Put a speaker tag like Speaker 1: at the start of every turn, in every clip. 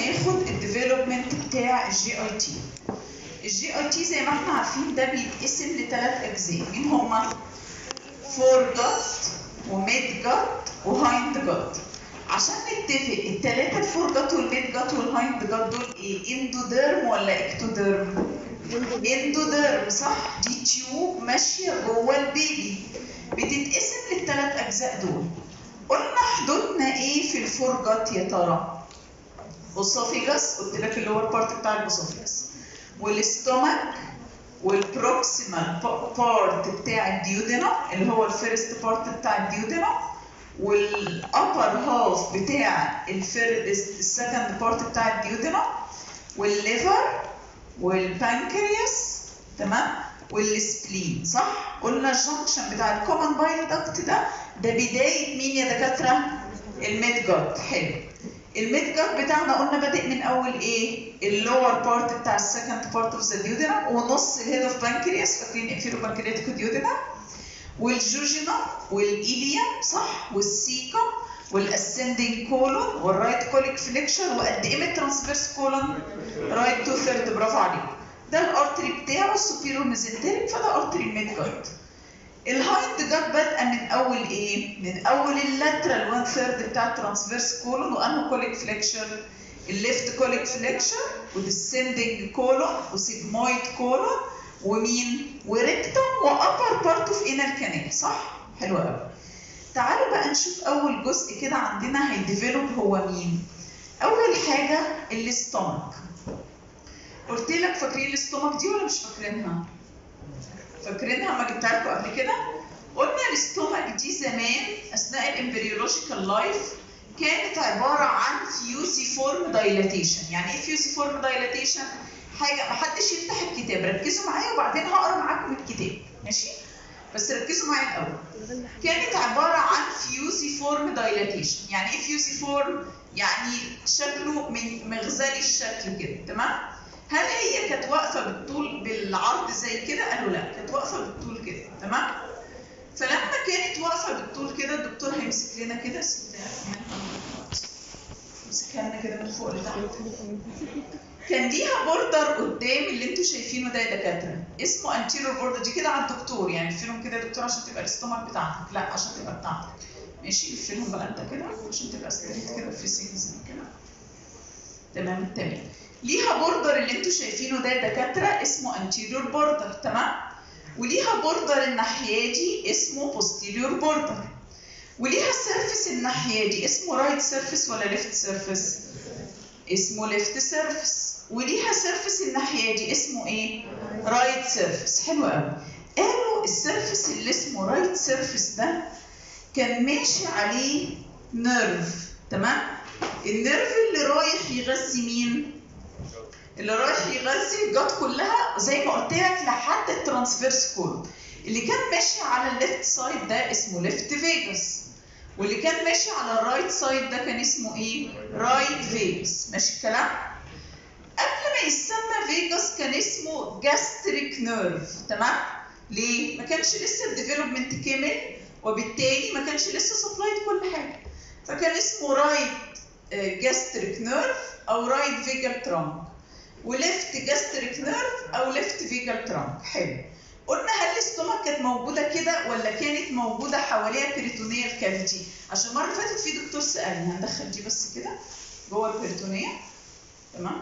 Speaker 1: هناخد الديفلوبمنت بتاع الجي اي تي الجي اي تي زي ما احنا عارفين ده بيتقسم لثلاث اجزاء مين هما فور جات وميد جات وهايند جات عشان نتفق الثلاثه الفور جات والميد جات والهايند جات دول ايه اندوديرم ولا اكتوديرم اندوديرم صح دي تيوب ماشيه جوه البيبي بتتقسم للثلاث اجزاء دول قلنا حدودنا ايه في الفرجات يا ترى اسوفيجاس قلت لك اللور بارت بتاع الاسوفيجاس والاستومك والبروكسيمال بارت بتاع الديودينم اللي هو الفيرست بارت بتاع الديودينم والابر هاف بتاع السكند بارت بتاع الديودينم والليفر والبانكرياس تمام والسبلين صح قلنا الجنكشن بتاع الكومن بايل داكت ده ده بدايه مين يا دكاتره الميد جات حلو الميد جات بتاعنا قلنا بادئ من اول ايه اللور بارت بتاع السكند بارت اوف ذا ديودينم ونص الهيد اوف بانكرياس فاكرين انفيرو بانكرياتيك ديودينم والجوجينم والايليوم صح والسيكم والاسندنج كولون والرايت كوليك فليكشر وقد ايه من الترانسفيرس كولون رايت تو ثيرد برافو عليكم ده الارتري بتاعه السوبيرو ميزنتريك فده ارتري الميد جارد الهايند جارد بادئه من اول ايه؟ من اول اللاترال 1 ثيرد بتاع الترانسفيرس كولون وانه كوليك فليكشر الليفت كوليك فليكشر وديسندنج كولون وسيجمويد كولون ومين؟ وريكتوم وابر بارت اوف انر كانال صح؟ حلو قوي تعالوا بقى نشوف اول جزء كده عندنا هيديفلوب هو مين؟ اول حاجه الاستومك قلت لك فاكرين الاستومك دي ولا مش فاكرينها؟ فاكرينها ما جبتها لكم قبل كده؟ قلنا الاستومك دي زمان اثناء الامبريولوجيكال لايف كانت عباره عن فيوزي فورم دايلاتيشن، يعني ايه فيوزي فورم دايلاتيشن؟ حاجه ما حدش يفتح الكتاب ركزوا معايا وبعدين هقرا معاكم الكتاب ماشي؟ بس ركزوا معايا الاول. كانت عباره عن فيوزي فورم دايلاتيشن، يعني ايه فيوزي فورم؟ يعني شكله من مغزلي الشكل كده تمام؟ هل هي كانت واقفه بالطول بالعرض زي كده؟ قالوا لا كانت واقفه بالطول كده تمام؟ فلما كانت واقفه بالطول كده الدكتور هيمسك لنا كده يمسكها لنا كده من فوق لتحت كان ليها بوردر قدام اللي انتوا شايفينه ده يا دكاتره اسمه انتيريور بوردر دي كده على الدكتور يعني فيهم كده يا دكتور عشان تبقى الاستومك بتاعتك لا عشان تبقى بتاعتك ماشي فيهم بقى انت كده عشان تبقى ستريت كده في سينز كده تمام تمام ليها بوردر اللي انتوا شايفينه ده يا دكاتره اسمه انتيريور بوردر تمام وليها بوردر الناحيه دي اسمه بوستيريور بوردر وليها سيرفيس الناحيه دي اسمه رايت سيرفيس ولا ليفت سيرفيس اسمه ليفت سيرفيس وليها سيرفيس الناحيه دي اسمه ايه رايت سيرفيس حلو قوي قالوا السيرفيس اللي اسمه رايت سيرفيس ده كان ماشي عليه نيرف تمام النيرف اللي رايح يغذي مين اللي رايح يغذي الجات كلها زي ما قلت لك لحد الترانسفيرس كود اللي كان ماشي على الليفت سايد ده اسمه ليفت فيجاس واللي كان ماشي على الرايت سايد ده كان اسمه ايه رايت فيجاس ماشي الكلام قبل ما يسمى فيجاس كان اسمه جاستريك نيرف تمام ليه ما كانش لسه الديفلوبمنت كامل وبالتالي ما كانش لسه سبلايد كل حاجه فكان اسمه رايت جاستريك نيرف او رايت فيجال ترانك وليفت جاستريك نيرف او ليفت فيجال ترانك حلو قلنا هل الاستومك كانت موجوده كده ولا كانت موجوده حواليها بيريتونيال كافيتي عشان المره اللي فاتت في دكتور سالني هندخل دي بس كده جوه البيريتونيه تمام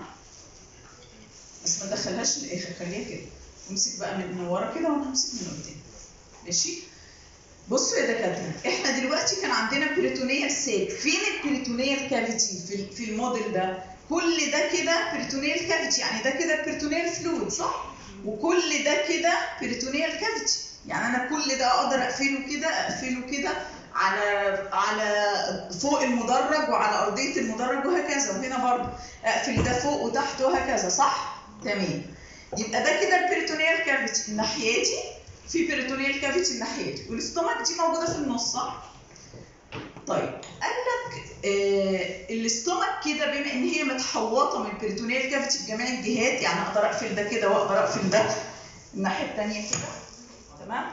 Speaker 1: بس ما تدخلهاش للاخر خليها كده امسك بقى من ورا كده وانا همسك من قدام ماشي بصوا يا دكاتره احنا دلوقتي كان عندنا بيريتونيال ساك فين البيريتونيال كافيتي في في الموديل ده كل ده كده بيريتونيال كافيتي يعني ده كده بيريتونيال فلويد صح وكل ده كده بيريتونيال كافيتي يعني انا كل ده اقدر اقفله كده اقفله كده على على فوق المدرج وعلى ارضيه المدرج وهكذا وهنا برضه اقفل ده فوق وتحت وهكذا صح تمام يبقى ده كده البيريتونيال كافيتي الناحيه دي في بيريتونيال كافيتي الناحيه دي والاستومك دي موجوده في النص صح طيب قال لك آه الاستومك كده بما ان هي متحوطه من البريتونيال كافيتي في جميع الجهات يعني اقدر اقفل ده كده واقدر اقفل ده الناحيه الثانيه كده تمام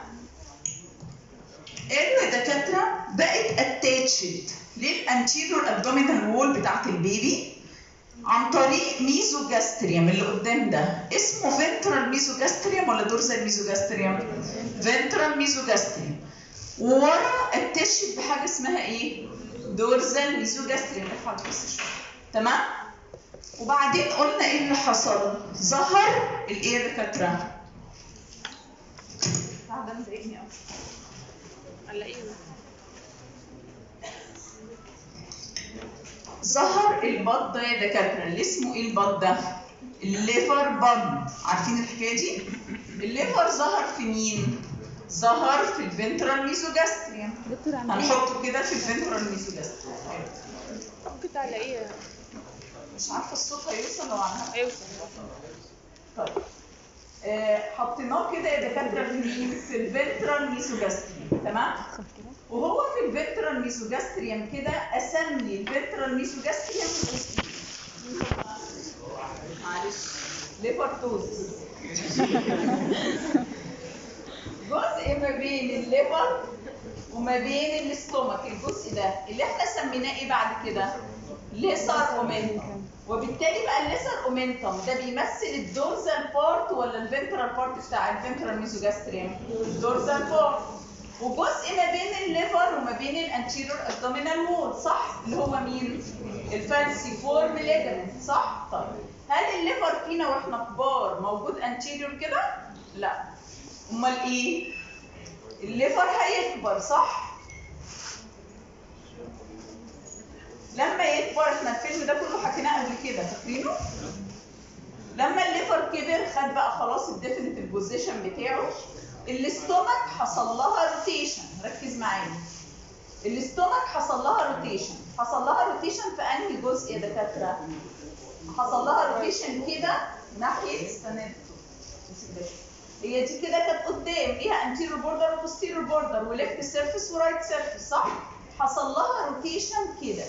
Speaker 1: قالوا يا دكاتره بقت اتاتشد للانتيريور ابدومينال وول بتاعت البيبي عن طريق ميزوجاستريوم اللي قدام ده اسمه فنترال ميزوجاستريوم ولا دورزال ميزوجاستريوم فنترال ميزوجاستريوم وورا اتشف بحاجه اسمها ايه دورزال ميزوجاستريوم ارفع بس شويه تمام وبعدين قلنا ايه اللي حصل ظهر الايه يا دكاتره ده مضايقني قوي
Speaker 2: علقينا
Speaker 1: ظهر البط ده يا دكاتره اللي اسمه ايه البط ده؟ الليفر بند عارفين الحكايه دي؟ الليفر ظهر في مين؟ ظهر في الفنترال ميزوجاستريوم
Speaker 2: دكتور عامل
Speaker 1: هنحطه كده في الفنترال ميزوجاستريوم
Speaker 2: ممكن تعلقيه
Speaker 1: مش عارفه الصوت هيوصل ولا عنها
Speaker 2: ايوه
Speaker 1: طيب آه، حطيناه كده يا دكاتره في مين؟ في الفنترال ميزوجاستريوم تمام؟ وهو في الفنترال ميزوجاستريوم كده اسمي الفنترال ميزوجاستريوم اسمي معلش ليبرتوزس جزء ما بين الليبر وما بين الاستومك الجزء ده اللي احنا سميناه ايه بعد كده؟ ليسر اومنتم وبالتالي بقى الليسر اومنتم ده بيمثل الدورزال بارت ولا الفنترال بارت بتاع الفنترال ميزوجاستريوم؟ الدورزال بارت وجزء ما بين الليفر وما بين الانتيريور ابدومينال وول صح اللي هو مين الفالسي فورم ليجمنت صح طيب هل الليفر فينا واحنا كبار موجود انتيريور كده لا امال ايه الليفر هيكبر صح لما يكبر احنا الفيلم ده كله حكيناه قبل كده فاكرينه لما الليفر كبر خد بقى خلاص الديفينيتيف بوزيشن بتاعه الاستومك حصل لها روتيشن ركز معايا الاستومك حصل لها روتيشن حصل لها روتيشن في انهي جزء يا دكاتره حصل لها روتيشن كده ناحيه استنى هي دي كده كانت قدام ليها انتيريور بوردر وبوستيريور بوردر وليفت سيرفيس ورايت سيرفيس صح حصل لها روتيشن كده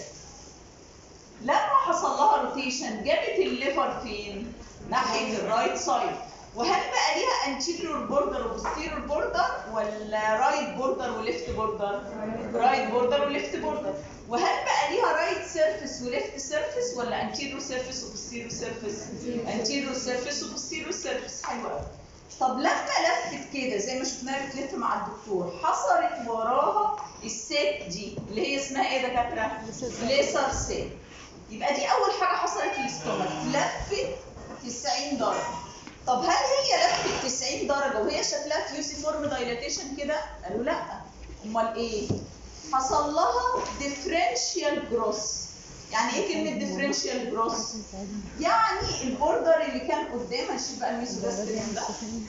Speaker 1: لما حصل لها روتيشن جابت الليفر فين ناحيه الرايت سايد وهل بقى ليها انتيريور بوردر وبوستيريور بوردر ولا رايت بوردر وليفت بوردر رايت بوردر وليفت بوردر وهل بقى ليها رايت سيرفيس وليفت سيرفيس ولا انتيريور سيرفيس وبوستيريور سيرفيس انتيريور سيرفيس وبوستيريور سيرفيس حلو قوي طب لما لفت كده زي ما شفناها بتلف مع الدكتور حصلت وراها السيت دي اللي هي اسمها ايه يا دكاتره؟ ليسر سيت يبقى دي اول حاجه حصلت في الاستومك لفت 90 درجه طب هل هي لفت 90 درجه وهي شكلها فيوسي فورم دايلاتيشن كده؟ قالوا لا امال ايه؟ حصل لها ديفرنشال جروس يعني ايه كلمه ديفرنشال جروس؟ يعني البوردر اللي كان قدام هنشوف بقى الميزوجاستريوم ده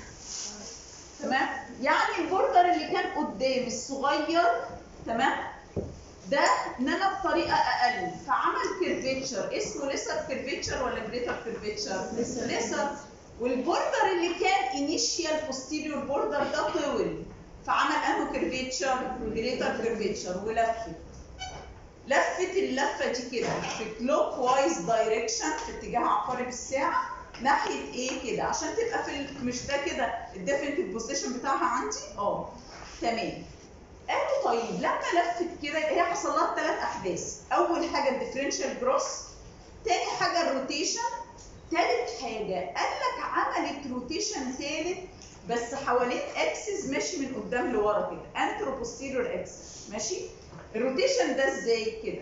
Speaker 1: تمام؟ يعني البوردر اللي كان قدام الصغير تمام؟ ده نما بطريقه اقل فعمل كيرفيتشر اسمه ليسر كيرفيتشر ولا جريتر كيرفيتشر؟ ليسر والبوردر اللي كان انيشيال بوستيريور بوردر ده طول فعمل انه كيرفيتشر جريتر كيرفيتشر ولفت لفت اللفه دي كده في كلوك وايز دايركشن في اتجاه عقارب الساعه ناحيه ايه كده عشان تبقى في ال- مش ده كده الديفينيتيف بوزيشن بتاعها عندي اه تمام قالوا طيب لما لفت كده هي حصل لها ثلاث احداث اول حاجه الديفرنشال جروس تاني حاجه الروتيشن تالت حاجه قال لك عملت روتيشن ثالث بس حوالين اكسس ماشي من قدام لورا كده انترو بوستيريور اكسس ماشي الروتيشن ده ازاي كده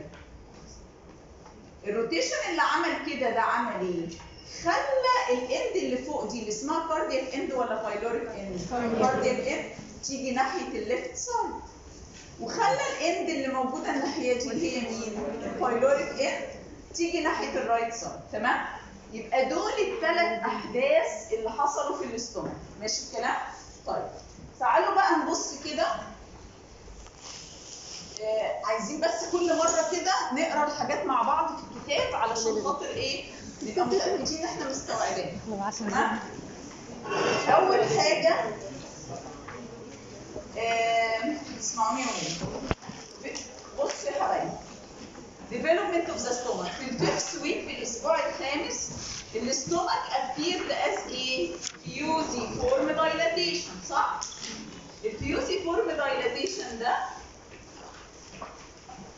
Speaker 1: الروتيشن اللي عمل كده ده عمل ايه خلى الاند اللي فوق دي اللي اسمها كاردياك اند ولا بايلوريك اند كاردياك اند تيجي ناحيه الليفت سايد وخلى الاند اللي موجوده الناحيه دي اللي هي مين البايلوريك اند تيجي ناحيه الرايت سايد تمام يبقى دول الثلاث احداث اللي حصلوا في الاستومك ماشي الكلام طيب تعالوا بقى نبص كده آه، عايزين بس كل مره كده نقرا الحاجات مع بعض في الكتاب علشان خاطر ايه نبقى متاكدين ان احنا مستوعبينها تمام اول حاجه آه، اسمعوني يا ولاد بصوا يا حبايبي development of the stomach في الفيفث ويك في الاسبوع الخامس الاستومك appeared as a fusiform dilatation صح؟ الفيوسيفورم dilatation ده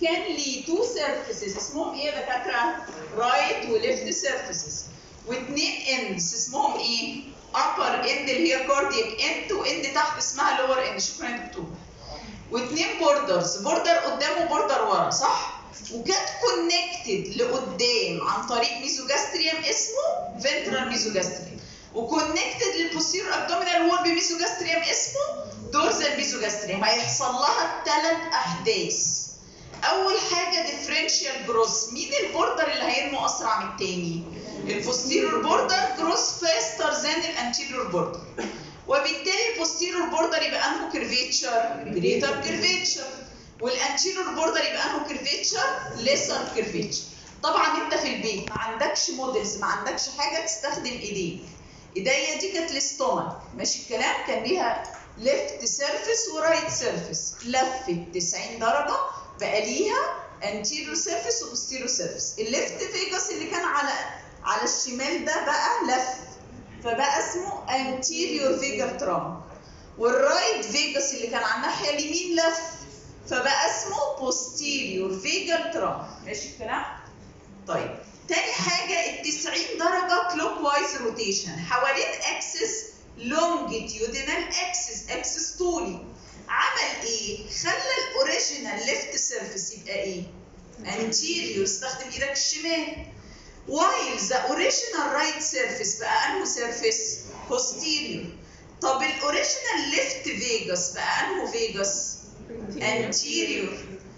Speaker 1: كان ليه تو سيرفيسز اسمهم ايه يا دكاتره؟ رايت وليفت سيرفيسز واثنين اندز اسمهم ايه؟ upper end اللي هي كاردياك اند واند تحت اسمها لور اند شكرا يا دكتور واثنين بوردرز بوردر قدام وبوردر ورا صح؟ وكانت كونكتد لقدام عن طريق ميزوجاستريوم اسمه فنترال ميزوجاستريوم وكونكتد للبوستيرور ابدومينال وول بميزوجاستريوم اسمه دورزال ميزوجاستريوم هيحصل لها ثلاث احداث اول حاجه ديفرنشال جروس مين البوردر اللي هينمو اسرع من التاني البوستيرور بوردر جروس فاستر ذان الانتيريور بوردر وبالتالي البوستيرور بوردر يبقى انه كيرفيتشر جريتر كيرفيتشر والانتيريور بوردر يبقى انه كيرفيتشر ليسر كيرفيتشر طبعا انت في البيت ما عندكش موديلز ما عندكش حاجه تستخدم ايديك ايديا دي كانت الاستومك ماشي الكلام كان ليها ليفت سيرفيس ورايت سيرفيس لفت 90 درجه بقى ليها انتيريور سيرفيس وبوستيريور سيرفيس الليفت فيجاس اللي كان على على الشمال ده بقى لف فبقى اسمه anterior فيجر ترامب والرايت فيجاس اللي كان على الناحيه اليمين لف فبقى اسمه posterior فيجر ترامب ماشي الكلام طيب تاني حاجه ال 90 درجه كلوك وايز روتيشن حوالين اكسس لونجيتيودينال اكسس اكسس طولي عمل ايه خلى الاوريجينال ليفت سيرفيس يبقى ايه anterior استخدم ايدك الشمال while the original right surface بقى انه surface posterior طب الاوريجينال ليفت فيجاس بقى انه فيجاس anterior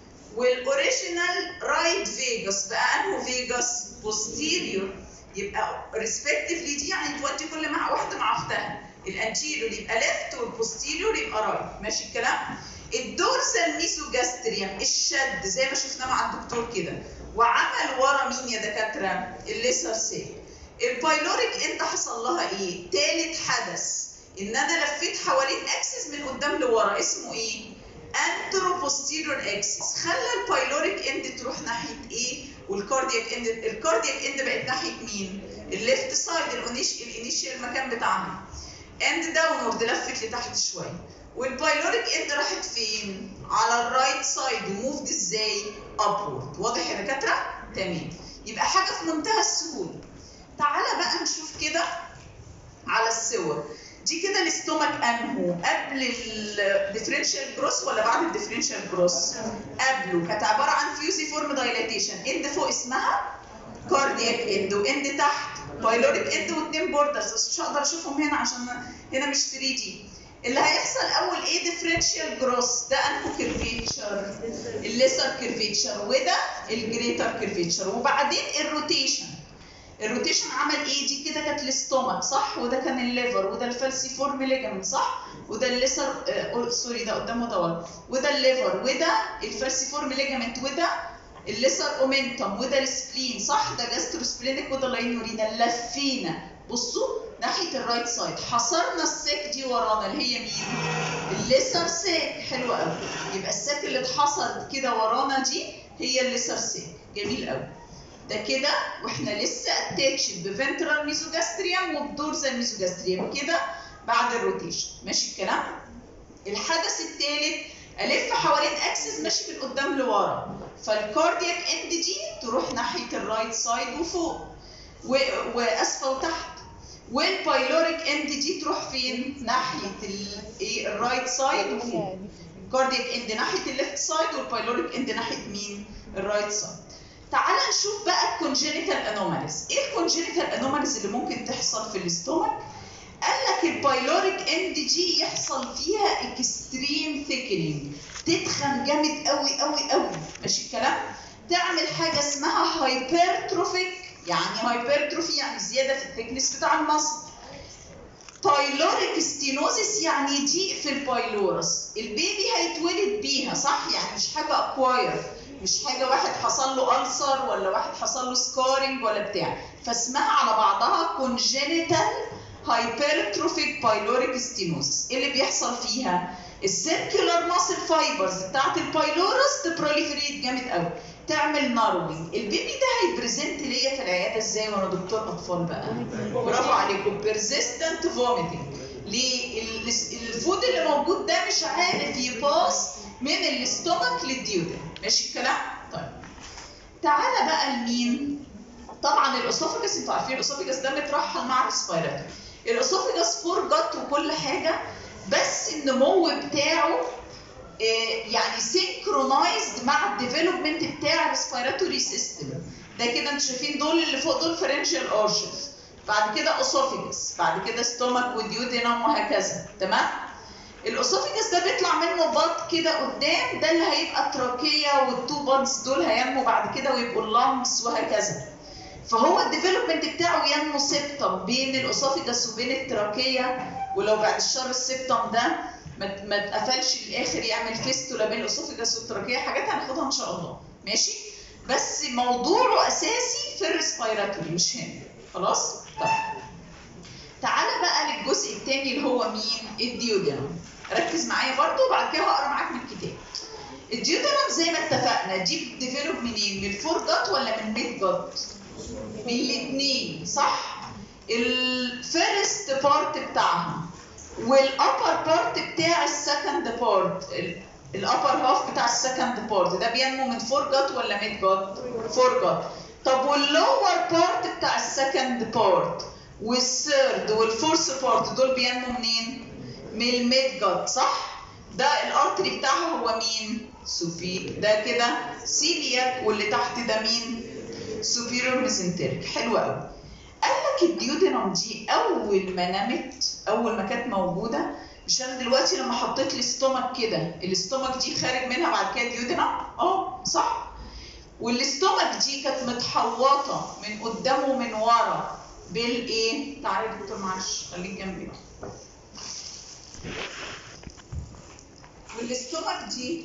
Speaker 1: والاوريجينال رايت فيجاس بقى انه فيجاس posterior يبقى respectively دي يعني تودي كل مع واحده مع اختها الانتيريور يبقى ليفت والبوستيريور يبقى رايت ماشي الكلام الدورسال ميزوجاستريوم الشد زي ما شفنا مع الدكتور كده وعمل ورا مين يا دكاتره الليسر سيل البايلوريك انت حصل لها ايه تالت حدث ان انا لفيت حوالين اكسس من قدام لورا اسمه ايه انترو بوستيريور اكسس خلى البايلوريك اند تروح ناحيه ايه والكاردياك اند الكاردياك اند بقت ناحيه مين الليفت سايد الانيشيال مكان بتاعنا اند داونورد لفت لتحت شويه والبايلوريك اند راحت فين على الرايت سايد وموفد ازاي ابورد واضح يا دكاتره تمام يبقى حاجه في منتهى السهوله تعالى بقى نشوف كده على الصور دي كده الاستومك انهو قبل الديفرنشال جروس ولا بعد الديفرنشال جروس قبله كانت عباره عن فيوزي فورم دايلاتيشن اند فوق اسمها كاردياك اند واند تحت بايلوريك اند واثنين بوردرز بس مش هقدر اشوفهم هنا عشان هنا مش 3 دي اللي هيحصل اول ايه ديفرنشال جروس ده انكو كيرفيتشر الليسر كيرفيتشر وده الجريتر كيرفيتشر وبعدين الروتيشن الروتيشن عمل ايه دي كده كانت الاستومك صح وده كان الليفر وده الفالسيفورم ليجامنت صح وده الليسر آه سوري ده قدامه ده ورا وده الليفر وده الفالسيفورم ليجامنت وده الليسر اومنتم وده السبلين صح ده جاستروسبلينيك وده لاينورينا لفينا بصوا ناحيه الرايت سايد حصرنا الساك دي ورانا اللي هي مين الليسر ساك حلو قوي يبقى الساك اللي اتحصرت كده ورانا دي هي الليسر ساك جميل قوي ده كده واحنا لسه اتاتشد بفنترال ميزوجاستريوم وبدورزال ميزوجاستريوم كده بعد الروتيشن ماشي الكلام الحدث الثالث الف حوالين اكسس ماشي من قدام لورا فالكاردياك اند دي تروح ناحيه الرايت سايد وفوق و... واسفل وتحت والبايلوريك اند دي تروح فين ناحيه الايه الرايت سايد وفوق الكاردياك اند ناحيه الليفت سايد والبايلوريك اند ناحيه مين الرايت سايد تعال نشوف بقى الكونجينيتال انوماليز ايه الكونجينيتال انوماليز اللي ممكن تحصل في الاستومك قال لك البايلوريك اند جي يحصل فيها اكستريم ثيكنينج تتخن جامد قوي قوي قوي ماشي الكلام تعمل حاجه اسمها هايبرتروفيك يعني هايبرتروفي يعني زياده في الثيكنس بتاع المصل بايلوريك ستينوزيس يعني ضيق في البايلورس البيبي هيتولد بيها صح يعني مش حاجه اكواير مش حاجه واحد حصل له ألسر ولا واحد حصل له سكارنج ولا بتاع فاسمها على بعضها كونجينيتال هايبرتروفيك بايلوريك ستينوزيس ايه اللي بيحصل فيها السيركيولار ماسل فايبرز بتاعت البايلورس تبروليفريت جامد قوي تعمل ناروينج البيبي ده هيبريزنت ليا في العياده ازاي وانا دكتور اطفال بقى برافو عليكم بيرزيستنت فوميتنج ليه الفود اللي موجود ده مش عارف يباص من الاستومك للديودن ماشي الكلام تعالى بقى لمين طبعا الاسوفجس انتوا عارفين الاسوفجس ده مترحل مع الريسبيراتوري الاسوفجس فورجت وكل حاجه بس النمو بتاعه آه، يعني سينكرونايزد مع الديفلوبمنت بتاع الريسبيراتوري سيستم ده كده انتوا شايفين دول اللي فوق دول فرنشال اورشز بعد كده اسوفجس بعد كده ستومك وديودينم وهكذا تمام الاسوفجس ده بيطلع منه بط كده قدام ده اللي هيبقى التراكيه والتو بادز دول هينمو بعد كده ويبقوا اللامس وهكذا فهو الديفلوبمنت بتاعه ينمو سيبتم بين الاسوفجس وبين التراكيه ولو بعد الشر السيبتم ده ما ما اتقفلش للاخر يعمل فيستولا بين الاسوفجس والتراكيه حاجات هناخدها ان شاء الله ماشي بس موضوعه اساسي في الريسبيراتوري مش هنا خلاص طيب تعالى بقى للجزء الثاني اللي هو مين الديودينم ركز معايا برضو وبعد كده هقرا معاك من الكتاب الديودينم زي ما اتفقنا دي بتديفلوب منين من الفور جات ولا من الميد جات من الاثنين صح الفيرست بارت بتاعها والابر بارت بتاع السكند بارت الابر هاف بتاع السكند بارت ده بينمو من فور جات ولا ميد جات فور جات طب واللور بارت بتاع السكند بارت والثيرد والفورث بارت دول بينمو منين من الميد جات صح ده الارتري بتاعها هو مين سوفي ده كده سيلياك واللي تحت ده مين سوبيريور ميزنتريك حلو قوي قال لك الديودينم دي اول ما نمت اول ما كانت موجوده مش انا دلوقتي لما حطيت الاستومك كده الاستومك دي خارج منها بعد كده ديودينم اه صح والاستومك دي كانت متحوطه من قدام ومن ورا بالايه تعالى يا دكتور معلش خليك جنبي والاستومك دي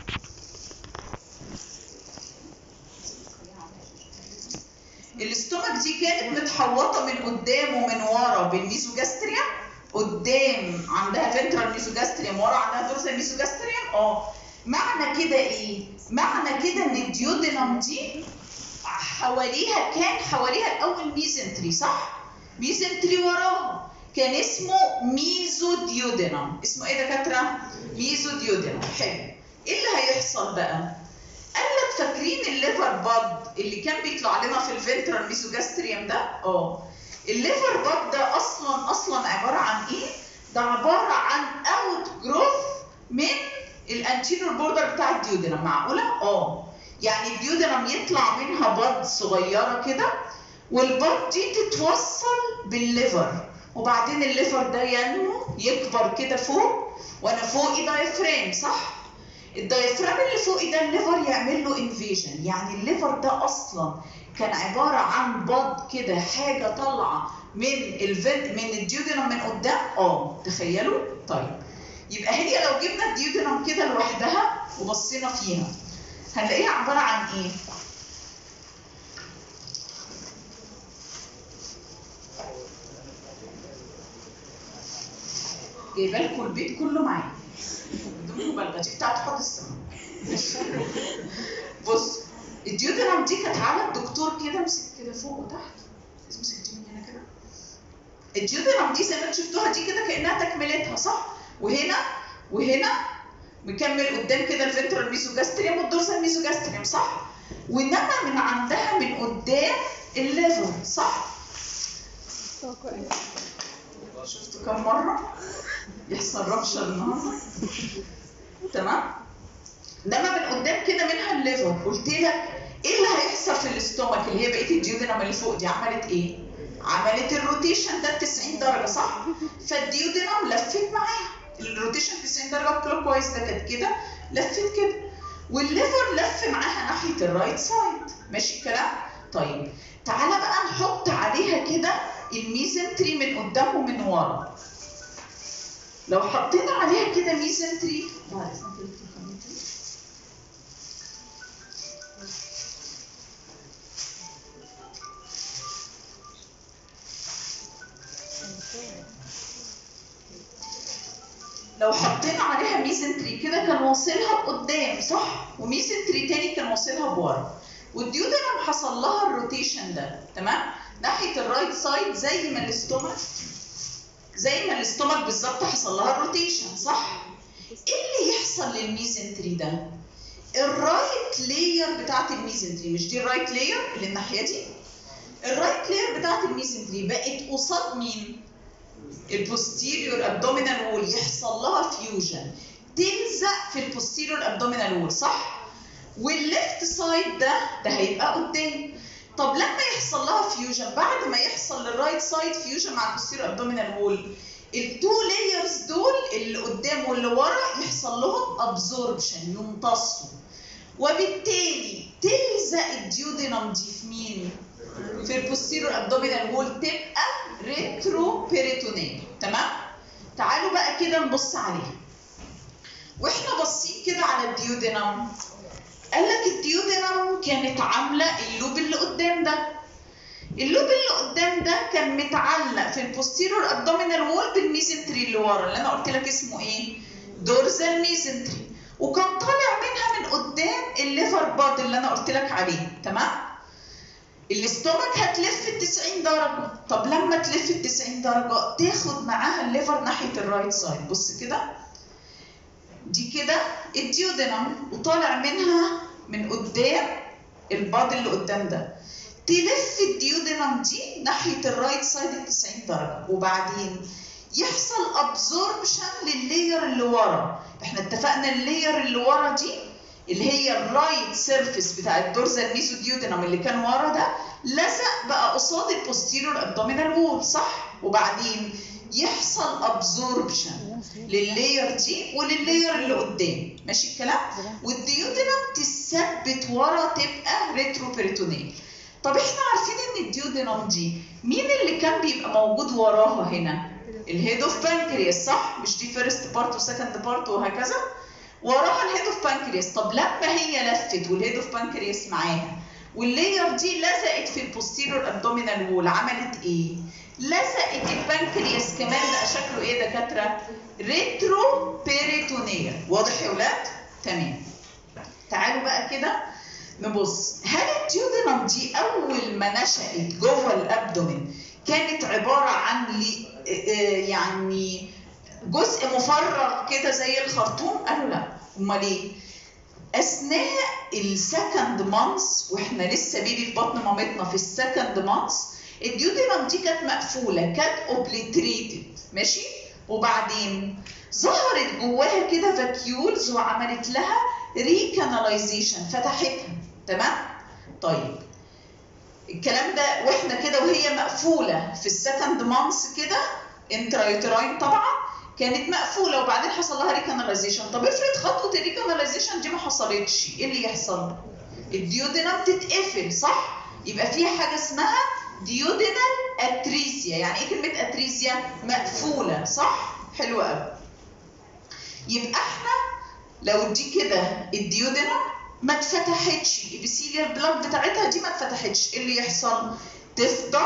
Speaker 1: الاستومك دي كانت متحوطه من قدام ومن ورا بالميزوجاستريا قدام عندها فنترال ميزوجاستريم ورا عندها دورسال ميزوجاستريم اه معنى كده ايه معنى كده ان الديودينم دي حواليها كان حواليها الاول ميزنتري صح ميزنتري وراها كان اسمه ميزو ديودينم اسمه ايه دكاتره ميزو ديودينم حلو ايه اللي هيحصل بقى قال لك فاكرين الليفر باد اللي كان بيطلع لنا في الفنترال ميزوجاستريم ده اه الليفر باد ده اصلا اصلا عباره عن ايه ده عباره عن اوت جروث من الانتيريور بوردر بتاع الديودينم معقوله اه يعني الديودينم يطلع منها باد صغيره كده والباد دي تتوصل بالليفر وبعدين الليفر ده ينمو يكبر كده فوق وانا فوقي دايفرام صح الدايفرام اللي فوقي ده الليفر يعمل له انفيجن يعني الليفر ده اصلا كان عباره عن باد كده حاجه طالعه من الفنت من الديودينم من قدام اه تخيلوا طيب يبقى هي لو جبنا الديودينم كده لوحدها وبصينا فيها هنلاقيها عباره عن ايه جايبه لكم البيت كله معايا بدون مبالغه دي بتاعت حوض السماء بص الديودرام دي كانت على الدكتور كده مسك كده فوق وتحت امسك دي من هنا كده الديودرام دي زي ما انتوا شفتوها دي كده كانها تكملتها صح وهنا وهنا مكمل قدام كده الفنترال ميزوجاستريم والدورسال ميزوجاستريم صح وانما من عندها من قدام الليفر صح شفتوا كم مره يحصل ربشه النهارده تمام انما من قدام كده منها الليفر قلت لك ايه اللي هيحصل في الاستومك اللي هي بقيه الديودينم اللي فوق دي عملت ايه عملت الروتيشن ده 90 درجه صح فالديودينم لفت معاها الروتيشن 90 درجه كلوك وايز ده كانت كده لفت كده والليفر لف معاها ناحيه الرايت سايد ماشي الكلام طيب تعالى بقى نحط عليها كده الميزنتري من قدام ومن ورا لو حطينا عليها كده ميزنتري لو حطينا عليها ميزنتري كده كان واصلها بقدام صح وميزنتري تاني كان واصلها بورا والديودرم حصل لها الروتيشن ده تمام ناحيه الرايت سايد زي ما الاستومك زي ما الاستومك بالظبط حصل لها الروتيشن صح ايه اللي يحصل للميزنتري ده الرايت لاير بتاعت الميزنتري مش دي الرايت لاير اللي الناحيه دي الرايت لاير بتاعت الميزنتري بقت قصاد مين البوستيريور ابدومينال وول يحصل لها فيوجن تلزق في البوستيريور ابدومينال وول صح والليفت سايد ده ده هيبقى قدام طب لما يحصل لها فيوجن بعد ما يحصل للرايت سايد فيوجن مع البوستيريور ابدومينال وول التو لايرز دول اللي قدام واللي ورا يحصل لهم ابزوربشن يمتصوا وبالتالي تلزق الديودينم دي في مين؟ في البوستيريور ابدومينال وول تبقى ريترو بيريتونيل تمام؟ تعالوا بقى كده نبص عليها واحنا باصين كده على الديودينم قال لك الديودينم كانت عامله اللوب اللي قدام ده اللوب اللي قدام ده كان متعلق في البوستيريور ابدومينال وول بالميزنتري اللي ورا اللي انا قلت لك اسمه ايه؟ دورزال ميزنتري وكان طالع منها من قدام الليفر باد اللي انا قلت لك عليه تمام؟ الاستومك هتلف ال 90 درجة طب لما تلف ال 90 درجة تاخد معاها الليفر ناحية الرايت سايد بص كده دي كده الديودينم وطالع منها من قدام الباد اللي قدام ده تلف الديودينم دي ناحيه الرايت سايد ال 90 درجه وبعدين يحصل ابزوربشن لللاير اللي ورا احنا اتفقنا اللاير اللي ورا دي اللي هي الرايت سيرفيس بتاع الدورزال ميزوديودينم اللي كان ورا ده لزق بقى قصاد البوستيريور ابدومينال وول صح وبعدين يحصل ابزوربشن لللاير دي ولللاير اللي قدام ماشي الكلام والديودينم تثبت ورا تبقى ريترو بيريتونيل طب احنا عارفين ان الديودينم دي مين اللي كان بيبقى موجود وراها هنا الهيد اوف بانكرياس صح مش دي فيرست بارت وسكند بارت وهكذا وراها الهيد اوف بانكرياس طب لما هي لفت والهيد اوف بانكرياس معاها واللاير دي لزقت في البوستيريور ابدومينال وول عملت ايه لزقت البنكرياس كمان بقى شكله ايه يا دكاتره ريترو بيريتونير واضح يا ولاد تمام تعالوا بقى كده نبص هل الديودينم دي اول ما نشأت جوه الابدومين كانت عباره عن لي يعني جزء مفرغ كده زي الخرطوم قالوا لا امال ايه اثناء السكند مانث واحنا لسه بيبي في بطن مامتنا في السكند مانث الديودينم دي كانت مقفوله كانت اوبليتريتد ماشي وبعدين ظهرت جواها كده فاكيولز وعملت لها ريكاناليزيشن فتحتها تمام طيب الكلام ده واحنا كده وهي مقفوله في السكند مانث كده انترايوتراين طبعا كانت مقفوله وبعدين حصل لها ريكاناليزيشن طب افرض خطوه الريكاناليزيشن دي ما حصلتش ايه اللي يحصل الديودينم تتقفل صح يبقى فيها حاجه اسمها ديودينال اتريزيا يعني ايه كلمه اتريزيا مقفوله صح حلو قوي يبقى احنا لو دي كده الديودينم ما اتفتحتش الابيثيليال بلاك بتاعتها دي ما اتفتحتش ايه اللي يحصل تفضل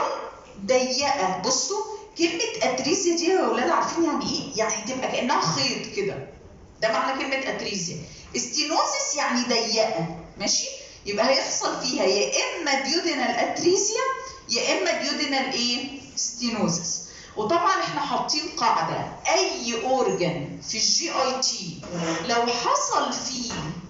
Speaker 1: ضيقه بصوا كلمه اتريزيا دي يا اولاد عارفين يعني ايه يعني تبقى كانها خيط كده ده معنى كلمه اتريزيا استينوزس يعني ضيقه ماشي يبقى هيحصل فيها يا اما ديودينال اتريزيا يا اما ديودينال ايه ستينوزس وطبعا احنا حاطين قاعده اي اورجن في الجي اي تي لو حصل فيه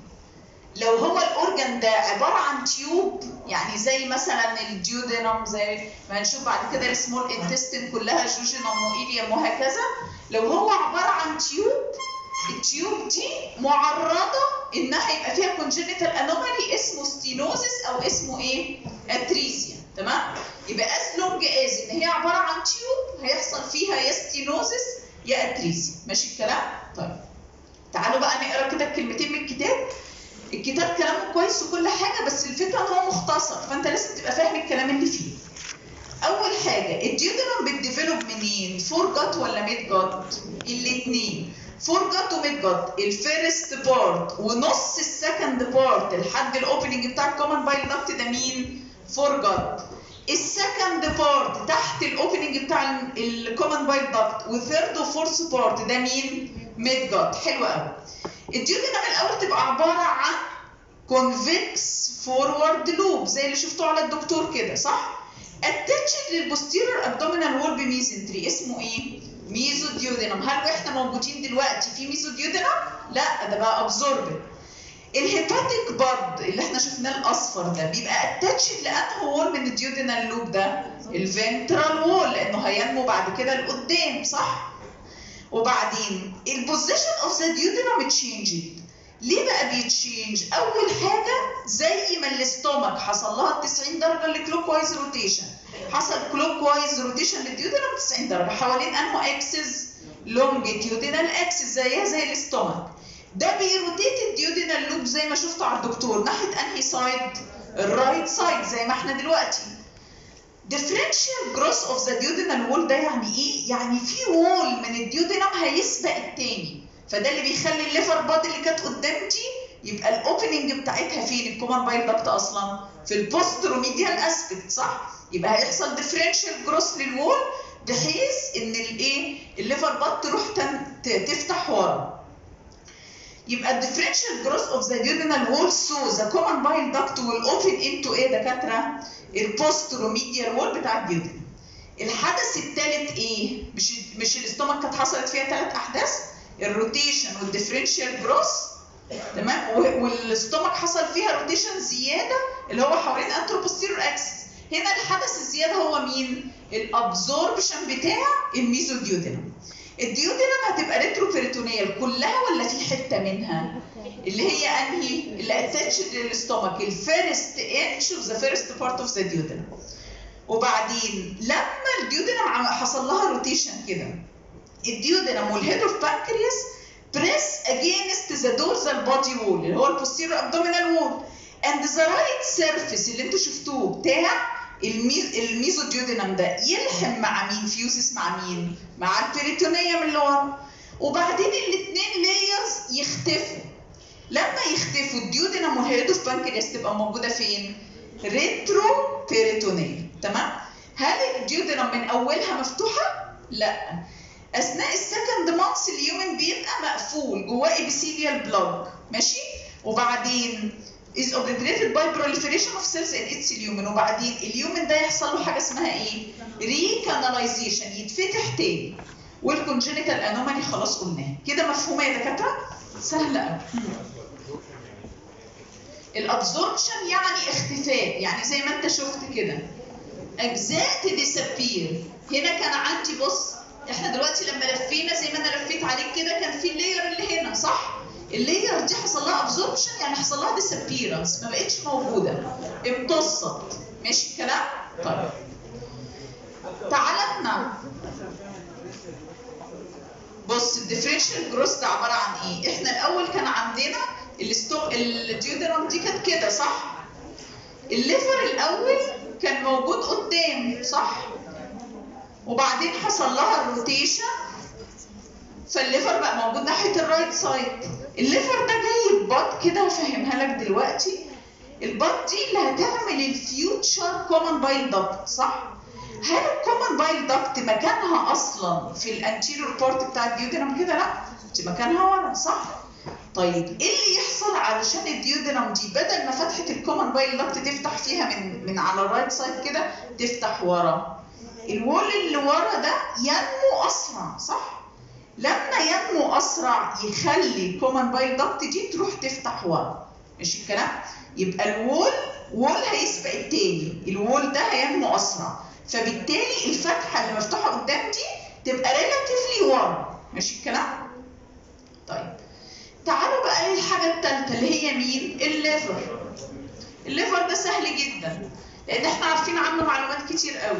Speaker 1: لو هو الاورجن ده عباره عن تيوب يعني زي مثلا الديودينم زي ما هنشوف بعد كده السمول انتستين كلها جوجينوم وايليوم وهكذا لو هو عباره عن تيوب التيوب دي معرضه انها يبقى فيها كونجنتال انومالي اسمه ستينوزس او اسمه ايه؟ اتريزيا تمام؟ يبقى از لونج از ان هي عباره عن تيوب هيحصل فيها يا ستينوزس يا اتريزيا ماشي الكلام؟ طيب تعالوا بقى نقرا كده الكلمتين من الكتاب الكتاب كلامه كويس وكل حاجه بس الفكره ان هو مختصر فانت لازم تبقى فاهم الكلام اللي فيه اول حاجه الديودرم بتديفلوب منين فور جات ولا ميد جات الاثنين فور جات وميد جات الفيرست بارت ونص السكند بارت لحد الاوبننج بتاع الكومن بايل داكت ده مين فور جات السكند بارت تحت الاوبننج بتاع الكومن بايل داكت وثيرد وفورث بارت ده مين ميد جات حلو قوي الديودينم الاول تبقى عباره عن كونفكس فورورد لوب زي اللي شفتوه على الدكتور كده صح اتاتشد للبوستيريور ابدومينال وول بميزنتري اسمه ايه ميزوديودينم هل احنا موجودين دلوقتي في ميزوديودينم لا ده بقى ابزوربد الهيباتيك بارد اللي احنا شفناه الاصفر ده بيبقى اتاتشد لانه وول من الديودينال لوب ده الفنترال وول لانه هينمو بعد كده لقدام صح وبعدين البوزيشن اوف ذا ديودينام تشينجد ليه بقى بيتشينج اول حاجه زي ما الاستومك حصل لها 90 درجه لكلوك وايز روتيشن حصل كلوك وايز روتيشن للديودينام 90 درجه حوالين انه اكسس لونجيتيودينال اكسس زيها زي الاستومك ده بيروتيت الديودينال لوب زي ما شفتوا على الدكتور ناحيه انهي سايد الرايت سايد زي ما احنا دلوقتي differential growth of the duodenal wall ده يعني ايه؟ يعني في وول من الديودينام هيسبق التاني فده اللي بيخلي الليفر باد اللي كانت قدام دي يبقى الاوبننج بتاعتها فين؟ الكومن بايل داكت اصلا في البوستروميديال اسبكت صح؟ يبقى هيحصل differential growth للوول بحيث ان الايه؟ الليفر باد تروح تن- تفتح ورا يبقى differential growth of the duodenal wall so the common bile duct will open into ايه يا دكاتره؟ البوستروميديال وول بتاع الديودينم. الحدث الثالث ايه؟ مش مش الاستومك كانت حصلت فيها ثلاث احداث؟ الروتيشن والديفرنشال جروث تمام؟ و- والاستومك حصل فيها روتيشن زياده اللي هو حوالين انتروبوستيرور اكسس. هنا الحدث الزياده هو مين؟ الابزوربشن بتاع الميزوديودينم. الديودينم هتبقى ريترو بيريتونيال كلها ولا في حته منها؟ اللي هي انهي؟ اللي اتاتشد للاستومك الفيرست انش اوف ذا فيرست بارت اوف ذا ديودينم. وبعدين لما الديودينم عم- حصل لها روتيشن كده الديودينم والهيد اوف بانكرياس بريس اجينست ذا دورزال بودي وول اللي هو البوستيرو ابدومينال وول اند ذا رايت سيرفيس اللي انتوا شفتوه بتاع الميز الميزوديودينم ده يلحم مع مين فيوزس مع مين مع البريتونيوم اللي ورا وبعدين الاثنين لايرز يختفوا لما يختفوا الديودينم والهيد اوف بانكرياس تبقى موجوده فين ريترو بيريتونيل تمام هل الديودينم من اولها مفتوحه لا اثناء السكند مانث اليومن بيبقى مقفول جواه ابيثيليال بلوك ماشي وبعدين is obliterated by proliferation of cells in its lumen وبعدين اليومن ده يحصل له حاجه اسمها ايه ريكاناليزيشن يتفتح تاني والكونجينيتال انومالي خلاص قلناها كده مفهومه يا دكاتره سهله قوي الابزوربشن يعني اختفاء يعني زي ما انت شفت كده اجزاء تديسابير هنا كان عندي بص احنا دلوقتي لما لفينا زي ما انا لفيت عليك كده كان في اللاير اللي هنا صح اللاير دي حصل لها ابزوربشن يعني حصل لها ديسابيرنس ما بقتش موجوده امتصت ماشي الكلام طيب تعالى لنا بص الديفرنشال جروث ده عباره عن ايه؟ احنا الاول كان عندنا الستو الديودرم دي كانت كده صح؟ الليفر الاول كان موجود قدام صح؟ وبعدين حصل لها الروتيشن فالليفر بقى موجود ناحيه الرايت سايد الليفر ده جاي ببط كده هفهمها لك دلوقتي البط دي اللي هتعمل الفيوتشر كومن بايل دكت صح؟ هل الكومن بايل دكت مكانها اصلا في الانتيريور بارت بتاع الديودينم كده لا دي مكانها ورا صح طيب ايه اللي يحصل علشان الديودينم دي بدل ما فتحه الكومن بايل دكت تفتح فيها من من على الرايت سايد كده تفتح ورا الوول اللي ورا ده ينمو اسرع صح لما ينمو اسرع يخلي الكومن بايل دكت دي تروح تفتح ورا ماشي الكلام يبقى الوول وول هيسبق التاني الوول ده هينمو اسرع فبالتالي الفتحه اللي مفتوحه قدام دي تبقى ريلاتيفلي ورا ماشي الكلام طيب تعالوا بقى للحاجه الثالثه اللي هي مين الليفر الليفر ده سهل جدا لان احنا عارفين عنه معلومات كتير قوي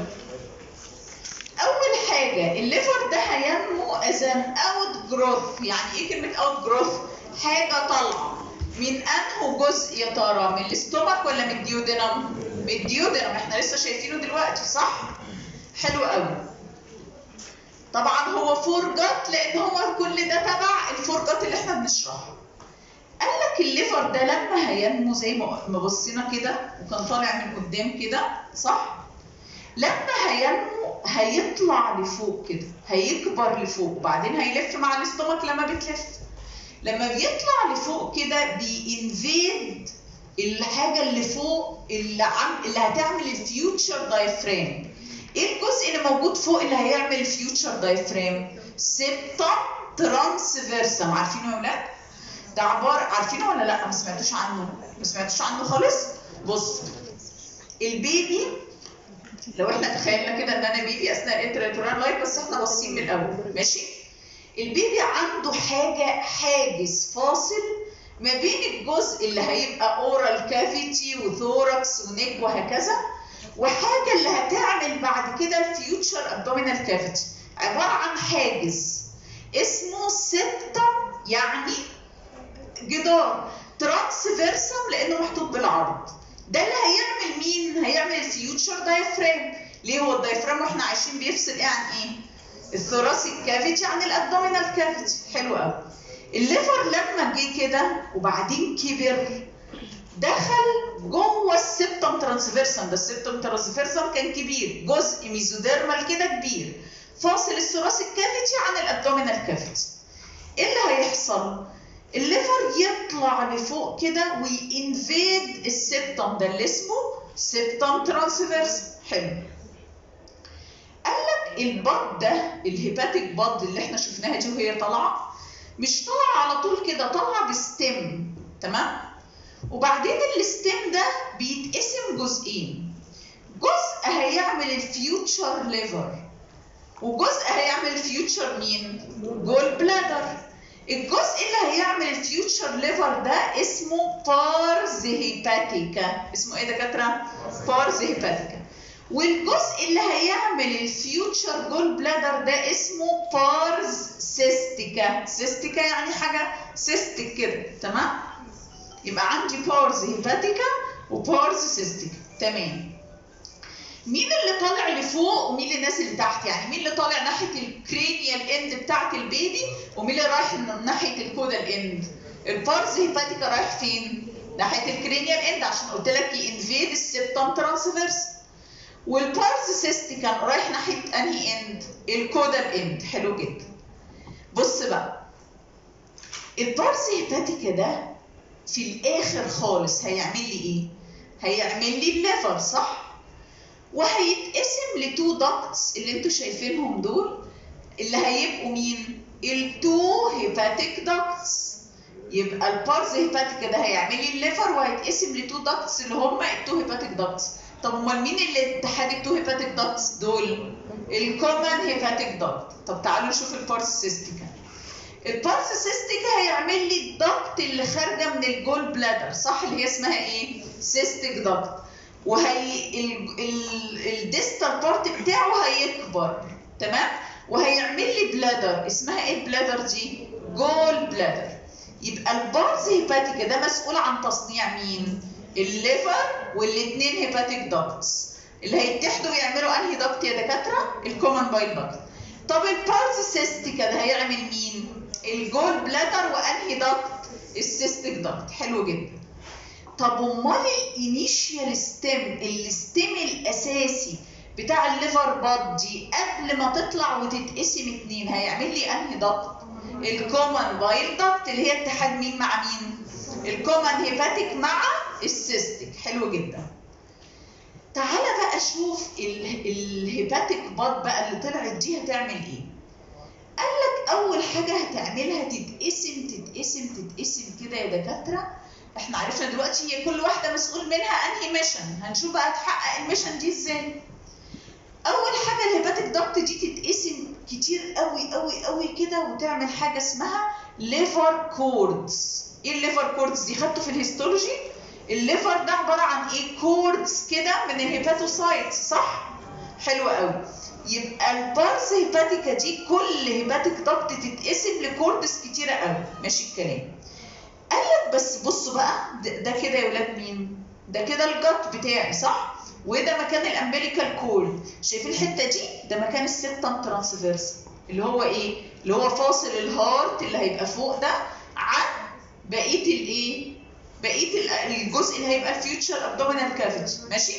Speaker 1: اول حاجه الليفر ده هينمو از ان اوت جروث يعني ايه كلمه اوت جروث حاجه طالعه من انه جزء يا ترى من الاستومك ولا من الديودينم من الديودينم احنا لسه شايفينه دلوقتي صح حلو قوي طبعا هو فورجت لان هو كل ده تبع الفورجت اللي احنا بنشرحه قال لك الليفر ده لما هينمو زي ما ما بصينا كده وكان طالع من قدام كده صح لما هينمو هيطلع لفوق كده هيكبر لفوق وبعدين هيلف مع الاستومك لما بتلف لما بيطلع لفوق كده بينفيد الحاجه اللي فوق اللي عم اللي هتعمل الفيوتشر دايفرام ايه الجزء اللي موجود فوق اللي هيعمل الفيوتشر دايفرام سيبتم ترانسفيرسم عارفينه يا ولاد ده عباره عارفينه ولا لا ما سمعتوش عنه ما سمعتوش عنه خالص بص البيبي لو احنا تخيلنا كده ان انا بيبي اثناء الانتراتورال لايف بس احنا باصين من الاول ماشي البيبي عنده حاجه حاجز فاصل ما بين الجزء اللي هيبقى اورال كافيتي وثوركس ونيك وهكذا وحاجه اللي هتعمل بعد كده الفيوتشر ابدومينال كافيتي عباره عن حاجز اسمه سبتم يعني جدار ترانسفيرسم لانه محطوط بالعرض ده اللي هيعمل مين؟ هيعمل الفيوتشر دايفرام ليه هو الدايفرام واحنا عايشين بيفصل ايه عن ايه؟ الثوراسيك كافيتي عن الابدومينال كافيتي حلو قوي الليفر لما جه كده وبعدين كبر دخل جوه السبتم ترانسفيرسم ده السبتم ترانسفيرسم كان كبير جزء ميزوديرمال كده كبير فاصل الثوراسيك كافيتي عن الابدومينال كافيتي ايه اللي هيحصل؟ الليفر يطلع لفوق كده وينفيد السبتم ده اللي اسمه سبتم ترانسفيرس حلو قال لك البط ده الهيباتيك بط اللي احنا شفناها دي وهي طالعه مش طالعه على طول كده طالعه بستيم تمام وبعدين الستيم ده بيتقسم جزئين جزء هيعمل الفيوتشر ليفر وجزء هيعمل الفيوتشر مين جول بلادر الجزء اللي هيعمل الفيوتشر ليفر ده اسمه بارز هيباتيكا اسمه ايه دكاتره بارز هيباتيكا والجزء اللي هيعمل الفيوتشر جول بلادر ده اسمه بارز سيستيكا سيستيكا يعني حاجه سيستيك كده تمام يبقى عندي بارز هيباتيكا وبارز سيستيكا تمام مين اللي طالع لفوق ومين اللي نازل لتحت يعني مين اللي طالع ناحيه الكرينيال اند بتاعت البيبي ومين اللي رايح ناحيه الكودال اند البارز هيباتيكا رايح فين ناحيه الكرينيال اند عشان قلت لك ينفيد السبتم ترانسفيرس والبارز سيستيكا رايح ناحيه انهي اند الكودال اند حلو جدا بص بقى البارز هيباتيكا ده في الاخر خالص هيعمل لي ايه هيعمل لي الليفر صح وهيتقسم لتو داكتس اللي انتوا شايفينهم دول اللي هيبقوا مين؟ التو هيباتيك داكتس يبقى البارز هيباتيك ده هيعمل لي الليفر وهيتقسم لتو داكتس اللي هم التو هيباتيك داكتس طب امال مين اللي اتحاد التو هيباتيك داكتس دول؟ الكومن هيباتيك داكت طب تعالوا نشوف البارز سيستيكا البارز سيستيكا هيعمل لي الدكت اللي خارجه من الجول بلادر صح اللي هي اسمها ايه؟ سيستيك دكت وهي الديستال بارت بتاعه هيكبر تمام وهيعمل لي بلادر اسمها ايه البلادر دي جول بلادر يبقى البارز هيباتيكا ده مسؤول عن تصنيع مين الليفر والاثنين هيباتيك داكتس اللي هيتحدوا ويعملوا انهي داكت يا دكاتره الكومن بايل داكت طب البارز سيستيكا ده هيعمل مين الجول بلادر وانهي داكت السيستيك داكت حلو جدا طب امال الانيشيال ستيم الستيم الاساسي بتاع الليفر باد دي قبل ما تطلع وتتقسم اتنين هيعمل لي انهي ضغط الكومن بايل داكت اللي هي اتحاد مين مع مين الكومن هيباتيك مع السيستيك حلو جدا تعالى بقى شوف الهيباتيك باد بقى اللي طلعت دي هتعمل ايه قال لك اول حاجه هتعملها تتقسم تتقسم تتقسم كده يا دكاتره احنا عرفنا دلوقتي هي كل واحده مسؤول منها انهي ميشن هنشوف بقى تحقق الميشن دي ازاي اول حاجه الهيباتيك دكت دي تتقسم كتير قوي قوي قوي كده وتعمل حاجه اسمها ليفر كوردز ايه الليفر كوردز دي خدته في الهيستولوجي الليفر ده عباره عن ايه كوردز كده من الهيباتوسايتس صح حلو قوي يبقى البارس هيباتيكا دي كل هيباتيك دكت تتقسم لكوردز كتيره قوي ماشي الكلام قال لك بس بصوا بقى ده, ده كده يا ولاد مين ده كده الجت بتاعي صح وده مكان الامبليكال كول شايفين الحته دي ده مكان السبتم ترانسفيرس اللي هو ايه اللي هو فاصل الهارت اللي هيبقى فوق ده عن بقيه الايه بقيه الجزء اللي هيبقى الفيوتشر ابدومينال كافيتي ماشي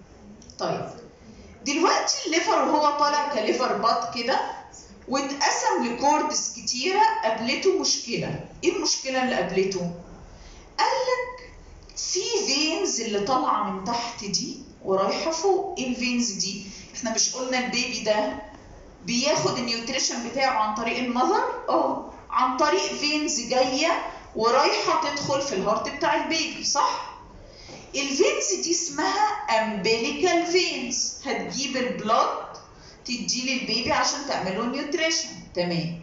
Speaker 1: طيب دلوقتي الليفر وهو طالع كليفر بات كده واتقسم لكوردز كتيره قابلته مشكله ايه المشكله اللي قابلته قال لك في فينز اللي طالعه من تحت دي ورايحه فوق ايه الفينز دي احنا مش قلنا البيبي ده بياخد النيوتريشن بتاعه عن طريق المذر اه عن طريق فينز جايه ورايحه تدخل في الهارت بتاع البيبي صح الفينز دي اسمها امبليكال فينز هتجيب البلاد تديه للبيبي عشان تعمله نيوتريشن تمام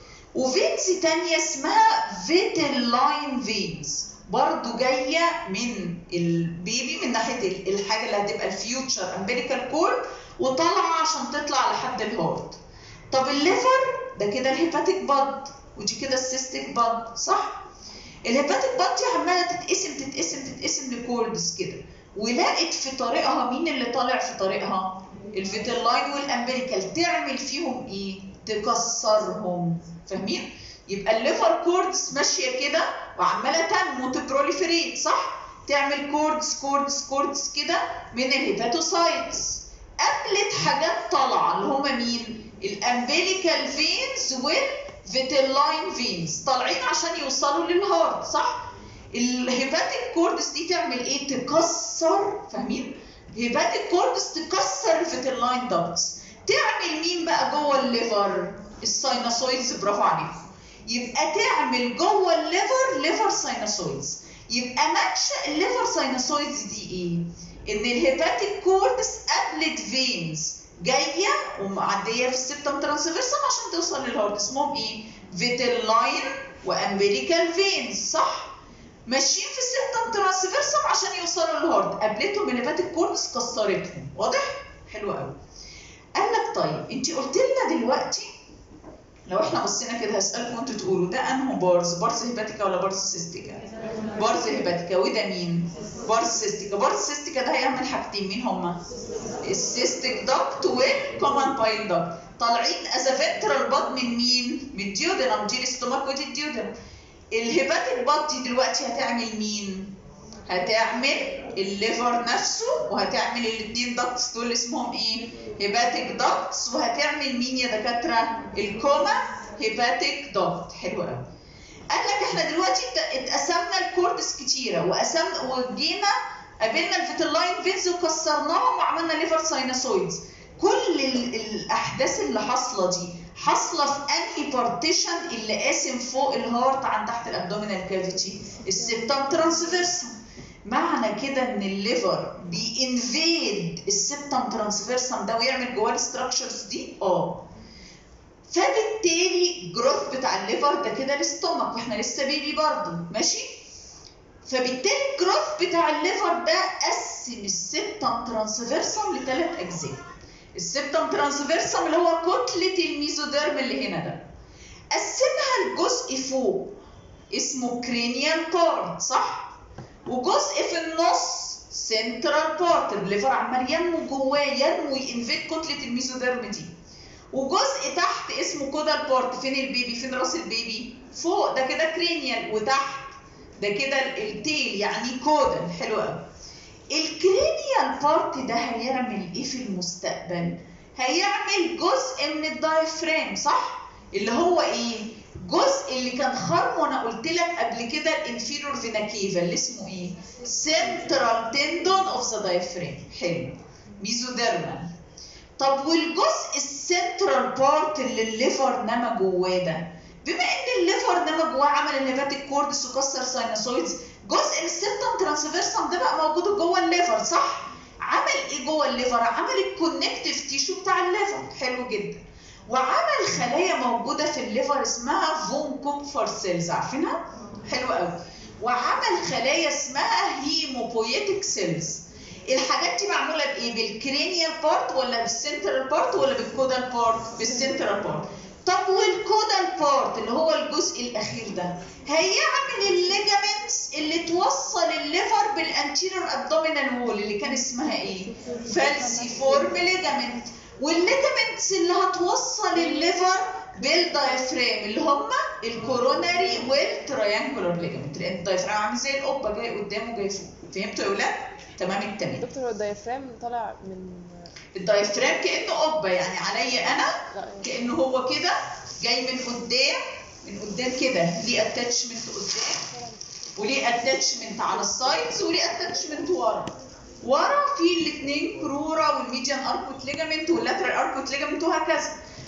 Speaker 1: وفينز تانية اسمها فيتلاين فينز برضو جاية من البيبي من ناحية ال- الحاجة اللي هتبقى الفيوتشر امبليكال كورد وطالعة عشان تطلع لحد الهارت طب الليفر ده كده الهيباتيك باد ودي كده السيستيك باد صح؟ الهيباتيك باد دي عمالة تتقسم تتقسم تتقسم لكوردز كده ولقت في طريقها مين اللي طالع في طريقها؟ الفيتلاين والامبليكال تعمل فيهم ايه؟ تكسرهم فاهمين؟ يبقى الليفر كوردز ماشيه كده وعماله تنمو تبروليفريت صح؟ تعمل كوردز كوردز كوردز كده من الهيباتوسايتس قابلت حاجات طالعه اللي هما مين؟ الامبليكال فينز والفيتلاين فينز طالعين عشان يوصلوا للهارت صح؟ الهيباتيك كوردز دي تعمل ايه؟ تكسر فاهمين؟ هيباتيك كوردز تكسر الفيتلاين داكتس تعمل مين بقى جوه الليفر؟ الساينوسويدز برافو عليكم يبقى تعمل جوه الليفر ليفر ساينوسويدز يبقى منشأ الليفر ساينوسويدز دي ايه؟ ان الهيباتيك كوردز قابلت فينز جايه ومعديه في السبتم ترانسفيرسم عشان توصل للهارت اسمهم ايه؟ فيتلاين وامبليكال فينز صح؟ ماشيين في السبتم ترانسفيرسم عشان يوصلوا للهارت قابلتهم الهيباتيك كوردز كسرتهم واضح؟ حلو قوي قال لك طيب انت قلت لنا دلوقتي لو احنا بصينا كده هسألكم انتوا تقولوا ده انه بارز بارز هيباتيكا ولا بارز سيستيكا بارز هيباتيكا وده مين بارز سيستيكا بارز سيستيكا ده هيعمل حاجتين مين هما السيستيك داكت والكومن بايل داكت طالعين از فنترال باد من مين من الديودنم دي الاستوماك ودي الديودنم الهيباتيك باد دي دلوقتي هتعمل مين هتعمل الليفر نفسه وهتعمل الاثنين داكتس دول اسمهم ايه هيباتيك داكتس وهتعمل مين يا دكاتره الكوما هيباتيك داكت حلو قوي قال لك احنا دلوقتي ات- اتقسمنا الكوردس كتيره وقسمنا وجينا قابلنا الفيتلاين فينز وكسرناهم وعملنا ليفر ساينوسويدز كل ال- الاحداث اللي حاصله دي حاصله في انهي بارتيشن اللي قاسم فوق الهارت عن تحت الابدومينال كافيتي السبتم ترانسفيرسم معنى كده ان الليفر بينفيد السبتم ترانسفيرسم ده ويعمل جواه الستراكشرز دي اه فبالتالي الجروث بتاع الليفر ده كده الاستومك واحنا لسه بيبي برضه ماشي فبالتالي الجروث بتاع الليفر ده قسم السبتم ترانسفيرسم لثلاث اجزاء السبتم ترانسفيرسم اللي هو كتله الميزوديرم اللي هنا ده قسمها لجزء فوق اسمه كرينيال بارت صح وجزء في النص سنترال بارت الليفر عمال ينمو جواه ينمو ينفيد كتله الميزوديرم دي وجزء تحت اسمه كودال بارت فين البيبي فين راس البيبي فوق ده كده كرينيال وتحت ده كده ال- التيل يعني كودال حلو قوي الكرينيال بارت ده هيعمل ايه في المستقبل هيعمل جزء من الدايفرام صح اللي هو ايه جزء اللي كان خرم وانا قلت لك قبل كده الانفيرور فينا كيفا اللي اسمه ايه سنترال تندون اوف ذا دايفرام حلو ميزوديرمال طب والجزء السنترال بارت اللي الليفر نما جواه ده بما ان الليفر نما جواه عمل الهيباتيك كوردس وكسر ساينوسويدز جزء السيبتم ترانسفيرسم ده بقى موجود جوه الليفر صح عمل ايه جوه الليفر عمل الكونكتيف تيشو بتاع الليفر حلو جدا وعمل خلايا موجوده في الليفر اسمها فون كوبفر سيلز عارفينها حلو قوي وعمل خلايا اسمها هيموبويتيك سيلز الحاجات دي معموله بايه بالكرينيال بارت ولا بالسنترال بارت ولا بالكودال بارت بالسنترال بارت طب والكودال بارت اللي هو الجزء الاخير ده هيعمل الليجامنتس اللي توصل الليفر بالانتيريور ابدومينال وول اللي كان اسمها ايه فالسيفورم ليجامنت والليجامنتس اللي هتوصل الليفر بالدايفرام اللي هم الكوروناري والتريانجولار ليجامنت لان الدايفرام عامل زي القبه جاي قدام وجاي فوق فهمتوا يا ولاد تمام التمام
Speaker 2: دكتور هو الدايفرام طالع من
Speaker 1: الدايفرام كانه قبه يعني عليا انا
Speaker 2: لا
Speaker 1: كانه هو كده جاي من قدام من قدام كده ليه اتاتشمنت قدام وليه اتاتشمنت على السايدز وليه اتاتشمنت ورا ورا في الاثنين كروره والميديان اركوت ليجامنت واللاترال اركوت ليجامنت وهكذا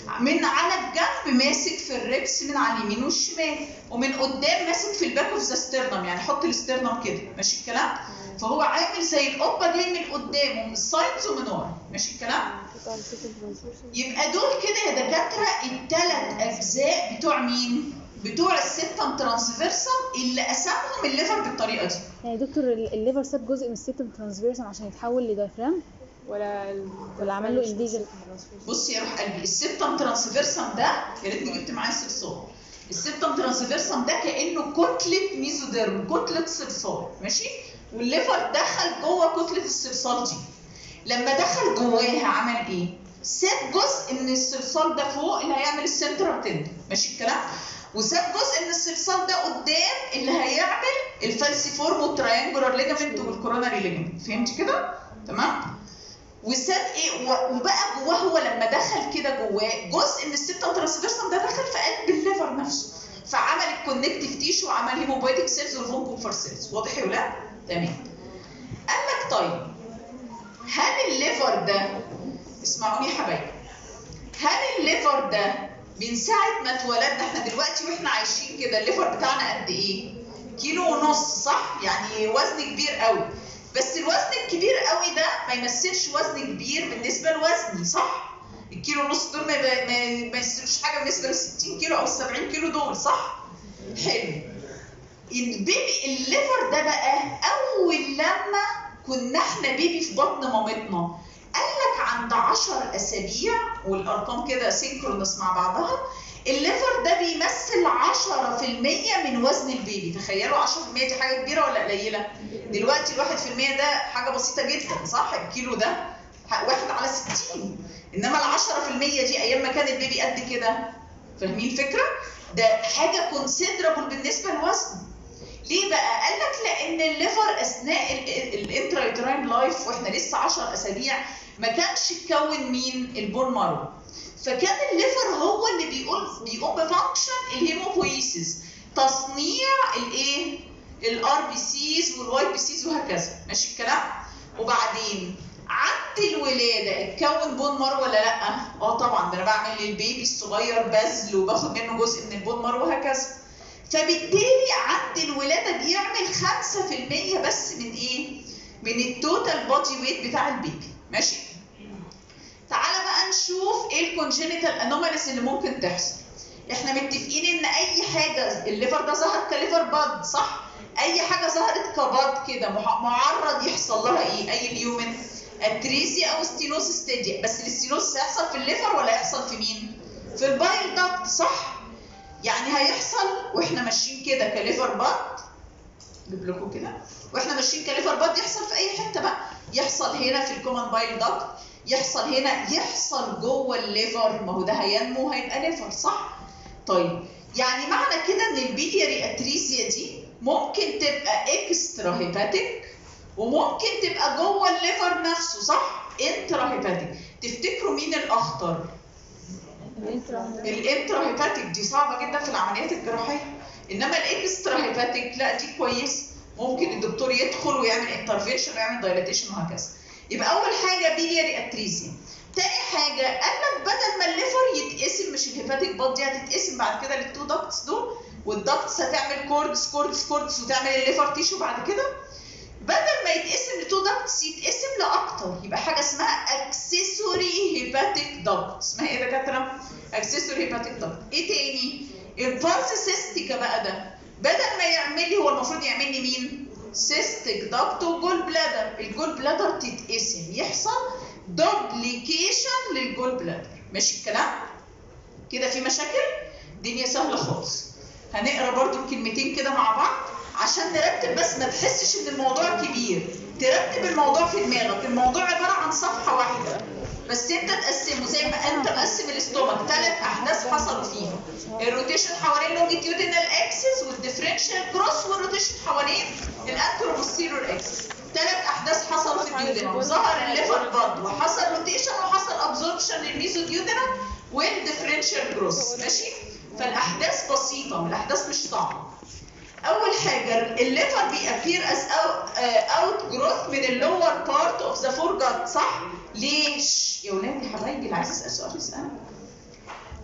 Speaker 1: من على الجنب ماسك في الريبس من على اليمين والشمال ومن قدام ماسك في الباك اوف ذا ستيرنم يعني حط الاسترنم كده ماشي الكلام فهو عامل زي القبه جاي من قدام ومن السايدز ومن ورا ماشي الكلام
Speaker 2: قطع السيستم ترانسفيرسال
Speaker 1: يبقى دول كده يا دكاتره الثلاث اجزاء بتوع مين بتوع السيبتم ترانسفيرسال اللي قسمهم الليفر بالطريقه دي
Speaker 3: يعني دكتور ال- الليفر ساب جزء من السيستم ترانسفيرسال عشان يتحول لدايفرام
Speaker 2: ولا ال-
Speaker 3: ولا عمل له انديجن
Speaker 1: بص يا روح قلبي السيبتم ترانسفيرسم ده يا ريتني جبت معايا صلصال السيبتم ترانسفيرسم ده كانه كتله ميزوديرم كتله صلصال ماشي والليفر دخل جوه كتله الصلصال دي لما دخل جواها عمل ايه ساب جزء من الصلصال ده فوق اللي هيعمل السنترال تندن ماشي الكلام وساب جزء من الصلصال ده قدام اللي هيعمل الفالسيفورم والتراينجولار ليجامنت والكوروناري ليجامنت فهمت كده تمام وساب ايه و- وبقى جواه هو لما دخل كده جواه جزء من السيبتم ترانسفيرسم ده دخل في قلب الليفر نفسه فعمل الكونكتيف تيشو وعمل هيموبايتك سيلز والفون كومفور سيلز واضح يا ولاد؟ تمام قال لك طيب هل الليفر ده اسمعوني يا حبايبي هل الليفر ده من ساعة ما اتولدنا احنا دلوقتي واحنا عايشين كده الليفر بتاعنا قد ايه؟ كيلو ونص صح؟ يعني وزن كبير قوي بس الوزن الكبير قوي ده ما يمثلش وزن كبير بالنسبة لوزني صح؟ الكيلو ونص دول ما يبقى- ما ما يمثلوش حاجة بالنسبة لل 60 كيلو أو ال 70 كيلو دول صح؟ حلو البيبي الليفر ده بقى أول لما كنا احنا بيبي في بطن مامتنا قال لك عند 10 أسابيع والأرقام كده سينكرونس مع بعضها الليفر ده بيمثل 10% من وزن البيبي تخيلوا 10% دي حاجة كبيرة ولا قليلة؟ دلوقتي الواحد في المية ده حاجة بسيطة جدا صح الكيلو ده ح- واحد على 60 انما العشرة في المية دي ايام ما كان البيبي قد كده فاهمين الفكرة؟ ده حاجة كونسيدرابل بالنسبة للوزن ليه بقى؟ قال لك لان الليفر اثناء الانترايتراين لايف واحنا لسه 10 اسابيع ما كانش اتكون مين؟ البون مارو فكان الليفر هو اللي بيقول بيقوم بفانكشن الهيموبويسيس تصنيع الايه؟ الار بي سيز والواي بي سيز وهكذا ماشي الكلام وبعدين عند الولاده اتكون بون مارو ولا لا اه طبعا ده انا بعمل للبيبي الصغير بذل وباخد منه جزء من البون مارو وهكذا فبالتالي عند الولاده بيعمل 5% بس من ايه من التوتال بودي ويت بتاع البيبي ماشي تعالى بقى نشوف ايه الكونجينيتال انوماليز اللي ممكن تحصل احنا متفقين ان اي حاجه الليفر ده ظهر كليفر باد صح اي حاجه ظهرت كباد كده مح- معرض يحصل لها ايه اي اليومن اتريزي او ستينوز ستيديا بس الاستينوز هيحصل في الليفر ولا هيحصل في مين في البايل داكت صح يعني هيحصل واحنا ماشيين كده كليفر باد اجيب لكم كده واحنا ماشيين كليفر باد يحصل في اي حته بقى يحصل هنا في الكومن بايل داكت يحصل هنا يحصل جوه الليفر ما هو ده هينمو هيبقى ليفر صح طيب يعني معنى كده ان البيلياري اتريزيا دي ممكن تبقى اكسترا هيباتيك وممكن تبقى جوه الليفر نفسه صح انترا هيباتيك تفتكروا مين الاخطر الانترا هيباتيك دي صعبه جدا في العمليات الجراحيه انما الاكسترا هيباتيك لا دي كويس ممكن الدكتور يدخل ويعمل انترفيشن ويعمل دايلاتيشن وهكذا يبقى اول حاجه بيلياري اتريزيا تاني حاجه قال لك بدل ما الليفر يتقسم مش الهيباتيك باد دي هتتقسم بعد كده للتو داكتس دول والداكتس هتعمل كوردس كوردس كوردس وتعمل الليفر تيشو بعد كده بدل ما يتقسم لتو داكتس يتقسم لاكتر يبقى حاجه اسمها اكسسوري هيباتيك داكت اسمها ايه يا دكاتره؟ اكسسوري هيباتيك داكت ايه تاني؟ البارس سيستيكا بقى ده بدل ما يعمل لي هو المفروض يعمل لي مين؟ سيستيك داكت وجول بلادر الجول بلادر تتقسم يحصل دوبليكيشن للجول بلادر ماشي الكلام؟ كده في مشاكل؟ الدنيا سهله خالص هنقرا برضو الكلمتين كده مع بعض عشان نرتب بس ما تحسش ان الموضوع كبير ترتب الموضوع في دماغك الموضوع عباره عن صفحه واحده بس انت تقسمه زي ما انت مقسم الاستومك ثلاث احداث حصلوا فيها الروتيشن حوالين لونجيتيودينال اكسس والديفرنشال كروس والروتيشن حوالين الانتروبوستيرور اكسس ثلاث احداث حصلوا في الديودينم ظهر الليفر باد وحصل روتيشن وحصل ابزوربشن للميزوديودينم والديفرنشال كروس ماشي فالاحداث بسيطه الاحداث مش صعبه اول حاجه الليفر بيابير از اوت جروث من اللور بارت اوف ذا فور جاد صح ليش يا ولاد يا حبايبي اللي عايز يسال سؤال يسال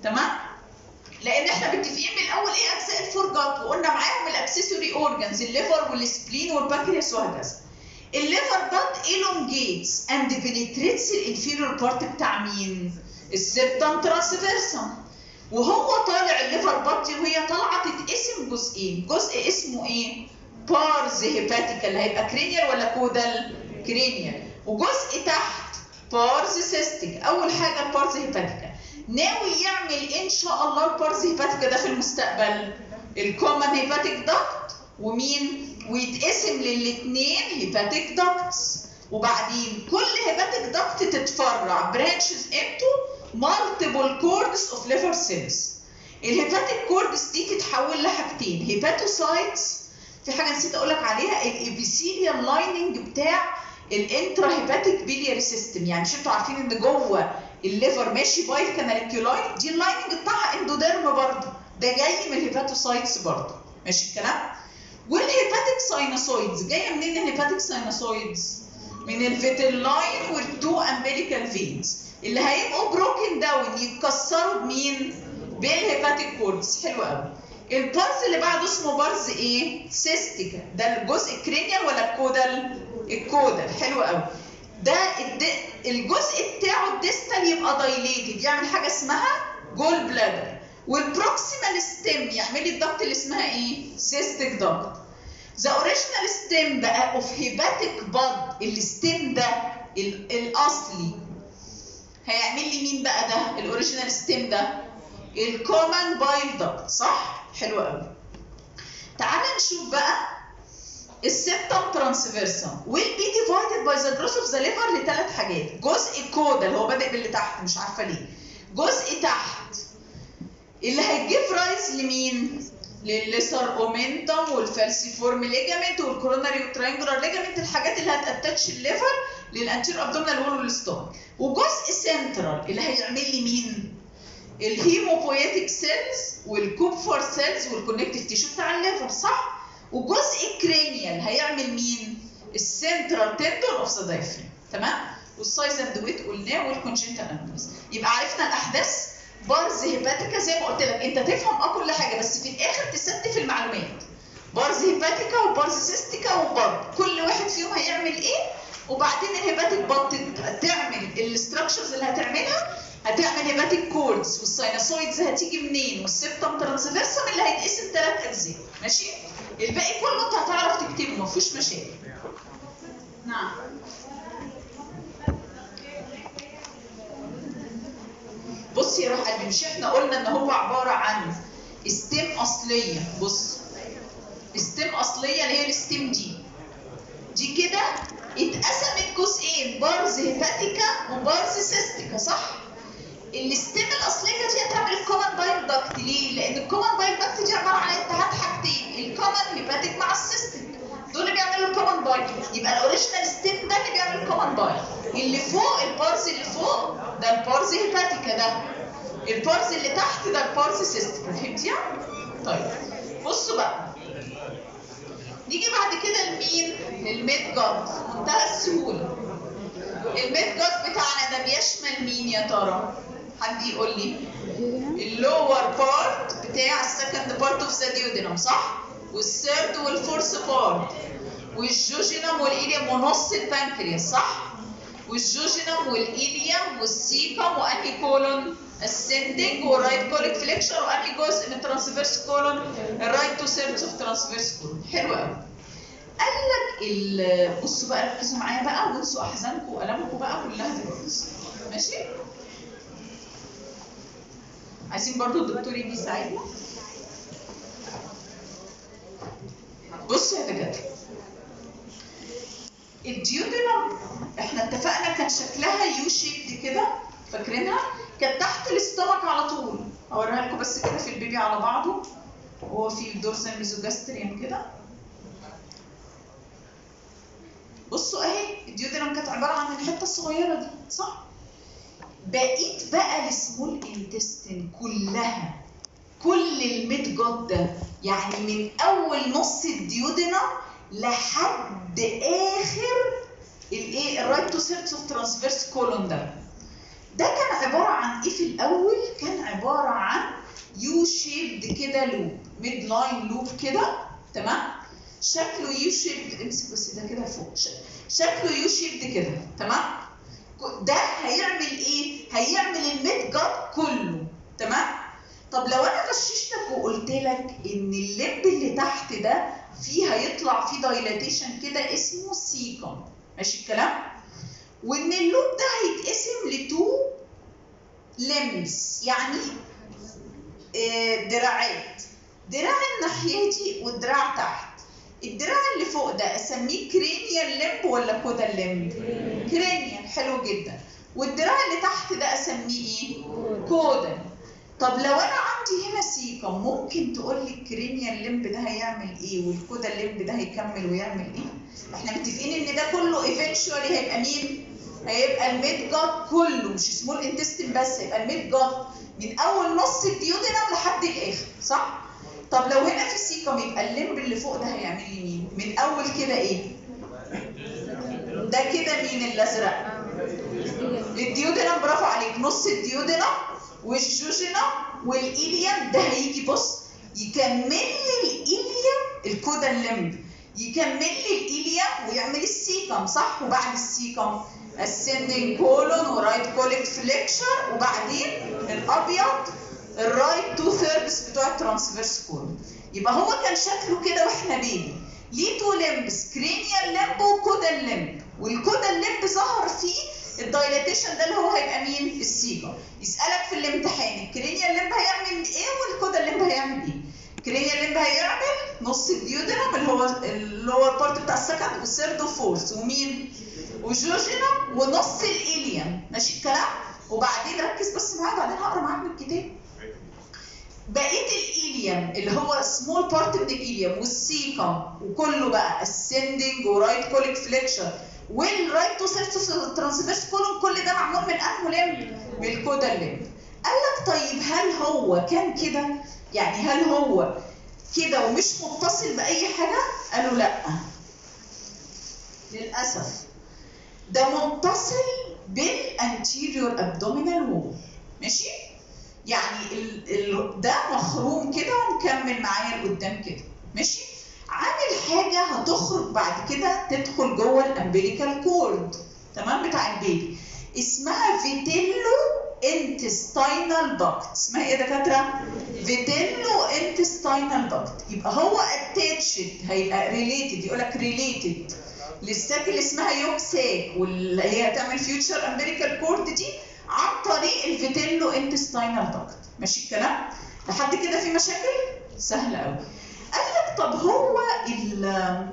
Speaker 1: تمام لان احنا متفقين من الاول ايه اجزاء الفورجات وقلنا معاهم الاكسسوري اورجانز الليفر والسبلين والبنكرياس وهكذا الليفر دات elongates and penetrates الانفيريور بارت بتاع مين؟ السبتم ترانسفيرسم وهو طالع الليفر بادي وهي طالعه تتقسم جزئين جزء اسمه ايه؟ بارز هيباتيكال هيبقى كرينيال ولا كودال؟ كرينيال وجزء تحت بارز سيستيك اول حاجه البارز هيباتيكال ناوي يعمل ان شاء الله البارز هيباتيكا ده في المستقبل الكومن هيباتيك داكت ومين ويتقسم للاثنين هيباتيك داكتس وبعدين كل هيباتيك داكت تتفرع برانشز انتو مالتيبل كوردز اوف ليفر سيلز الهيباتيك كوردز دي تتحول لحاجتين هيباتوسايتس في حاجه نسيت اقول لك عليها الابيثيليال لايننج بتاع الانترا هيباتيك بيلياري سيستم يعني مش انتوا عارفين ان جوه الليفر ماشي باي كاناليكيولاي دي اللايننج بتاعها اندوديرم برضه ده جاي من الهيباتوسايتس برضه ماشي الكلام والهيباتيك ساينوسويدز جايه منين الهيباتيك ساينوسويدز من الفيتلاين والتو امبليكال فينز اللي هيبقوا بروكن داون يتكسروا بمين بالهيباتيك كوردز حلو قوي البارز اللي بعده اسمه بارز ايه سيستيكا ده الجزء الكرينيال ولا الكودال الكودال حلو قوي ده الد... الجزء بتاعه الديستال يبقى دايليتد يعمل حاجه اسمها جول بلادر والبروكسيمال ستيم يعمل لي الضغط اللي اسمها ايه سيستيك ضغط ذا اوريجينال ستيم بقى اوف هيباتيك باد الستيم ده ال- الاصلي هيعمل لي مين بقى ده الاوريجينال ستيم ده الكومن بايل دكت صح حلو قوي تعال نشوف بقى السبتم ترانسفيرسم will be divided by the growth of the liver لثلاث حاجات جزء كودا اللي هو بادئ باللي تحت مش عارفه ليه جزء تحت اللي هيجيب رايز لمين للليسر اومنتم والفالسيفورم ليجامنت والكوروناري والترينجولار ليجامنت الحاجات اللي هتاتش الليفر للانتير ابدومينال وول والستومك وجزء سنترال اللي هيعمل لي مين الهيموبويتيك سيلز والكوبفر سيلز والكونكتيف تيشو بتاع الليفر صح وجزء كرينيال هيعمل مين السنترال تندون اوف ذا دايفرام تمام والسايز اند ويت قلناه والكونجنتال انوميز يبقى عرفنا الاحداث بارز هيباتيكا زي ما قلت لك انت تفهم اه كل حاجه بس في الاخر تستف المعلومات بارز هيباتيكا وبارز سيستيكا وبارد كل واحد فيهم هيعمل ايه وبعدين الهيباتيك بط تعمل الاستراكشرز اللي هتعملها هتعمل هيباتيك كوردز والساينوسويدز هتيجي منين والسبتم ترانسفيرسم اللي هيتقسم ثلاث اجزاء ماشي الباقي كله انت هتعرف تكتبه ما فيهوش مشاكل نعم بص يا روح قلبي مش احنا قلنا ان هو عباره عن ستيم اصليه بص ستيم اصليه اللي هي الستيم دي دي كده اتقسمت جزئين بارز هيباتيكا وبارز سيستيكا صح الستيم الاصليه دي هتعمل الكومن بايل داكت ليه لان الكومن بايل داكت دي عباره عن اتحاد حاجتين الكومن هيباتيك مع السيستيك دول اللي بيعملوا الكومن بايل يبقى الاوريجينال ستيم ده اللي بيعمل الكومن بايل اللي فوق البارز اللي فوق ده البارز هيباتيكا ده البارز اللي تحت ده البارز سيستيكا فهمتيها طيب بصوا بقى نيجي بعد كده لمين للميد جاد منتهى السهوله الميد جاد بتاعنا ده بيشمل مين يا ترى حد يقول لي اللور بارت بتاع السكند بارت اوف ذا ديودينم صح والثيرد والفورث بارت والجوجينم والإيليوم ونص البنكرياس صح والجوجينم والإيليوم والسيكم وأنهي كولون السندنج والرايت كوليك فليكشر وأنهي جزء من ترانسفيرس كولون الرايت تو سيرتس اوف ترانسفيرس كولون حلو قوي قال لك ال- بصوا بقى ركزوا معايا بقى وانسوا احزانكم والامكم بقى كلها دلوقتي ماشي عايزين برضو الدكتور يجي يساعدنا بصوا يا دكاتره الديودينم احنا اتفقنا كان شكلها يو شيبد كده فاكرينها كانت تحت الاستمك على طول اوريها لكم بس كده في البيبي على بعضه وهو في الدورسال ميزوجاستريم كده بصوا اهي الديودرم كانت عباره عن الحته الصغيره دي صح بقيت بقى السمول انتستين كلها كل الميد جود ده يعني من اول نص الديودنا لحد اخر الايه الرايت تو سيرتس اوف ترانسفيرس كولون ده ده كان عباره عن ايه في الاول كان عباره عن يو شيبد كده لوب ميد لاين لوب كده تمام شكله يو شيبد امسك بس ده كده فوق ش- شكله يو شيبد كده تمام ده هيعمل ايه هيعمل الميد جاد كله تمام طب لو انا غششتك وقلت لك ان اللب اللي تحت ده فيه هيطلع فيه دايلاتيشن كده اسمه سيكم ماشي الكلام وان اللوب ده هيتقسم لتو لمس يعني آه، دراعات دراع الناحيه دي والدراع تحت الدراع اللي فوق ده اسميه كرينيال لمب ولا كودا لمب كرينيال حلو جدا والدراع اللي تحت ده اسميه ايه كودا طب لو انا عندي هنا سيكم ممكن تقول لي الكرينيال لمب ده هيعمل ايه والكودا لمب ده هيكمل ويعمل ايه احنا متفقين ان ده كله ايفينشولي هيبقى مين هيبقى الميد جاد كله مش سمول انتستين بس هيبقى الميد جاد من اول نص الديودينم لحد الاخر صح طب لو هنا في سيكم يبقى اللمب اللي فوق ده هيعمل لي مين من اول كده ايه ده كده مين الازرق الديودينم برافو عليك نص الديودينم والجوجينم والايليوم ده هيجي بص يكمل لي الايليوم الكودا اللمب يكمل لي الايليوم ويعمل السيكم صح وبعد السيكم ascending colon ورايت كوليك فليكشر وبعدين الابيض الرايت تو ثيردز بتوع الترانسفيرس كولون يبقى هو كان شكله كده واحنا بيبي ليه تو لمبس كرينيال لمب وكودا لمب والكودا لمب ظهر فيه الدايلاتيشن ده اللي هو هيبقى مين السيجا يسالك في الامتحان الكرينيال لمب هيعمل ايه والكودا لمب هيعمل ايه الكرينيال لمب هيعمل نص الديودرم اللي هو اللور بارت بتاع السكند والثيرد وفورث ومين وجوجينم ونص الاليم ماشي الكلام وبعدين ركز بس معايا بعدين هقرا معاك من الكتاب بقيه الإيليوم اللي هو سمول بارت من الإيليوم والسيكم وكله بقى ascending ورايت كوليك فليكشر والرايت تو سيرفس ترانسفيرس كولوم كل ده معمول من انه لمب من الكودا اللمب قال لك طيب هل هو كان كده يعني هل هو كده ومش متصل باي حاجه قالوا لا للاسف ده متصل بالانتيريور ابدومينال وول ماشي يعني ال ال ده مخروم كده ومكمل معايا لقدام كده ماشي عامل حاجه هتخرج بعد كده تدخل جوه الامبليكال كورد تمام بتاع البيبي اسمها فيتيلو انتستينال داكت اسمها ايه يا دكاتره فيتيلو انتستينال داكت يبقى هو اتاتشد هيبقى ريليتد يقول لك ريليتد للساك اللي اسمها يوك ساك واللي هي هتعمل فيوتشر امبليكال كورد دي عن طريق الفيتيلو انتستينال داكت ماشي الكلام لحد كده في مشاكل سهله قوي قال لك طب هو ال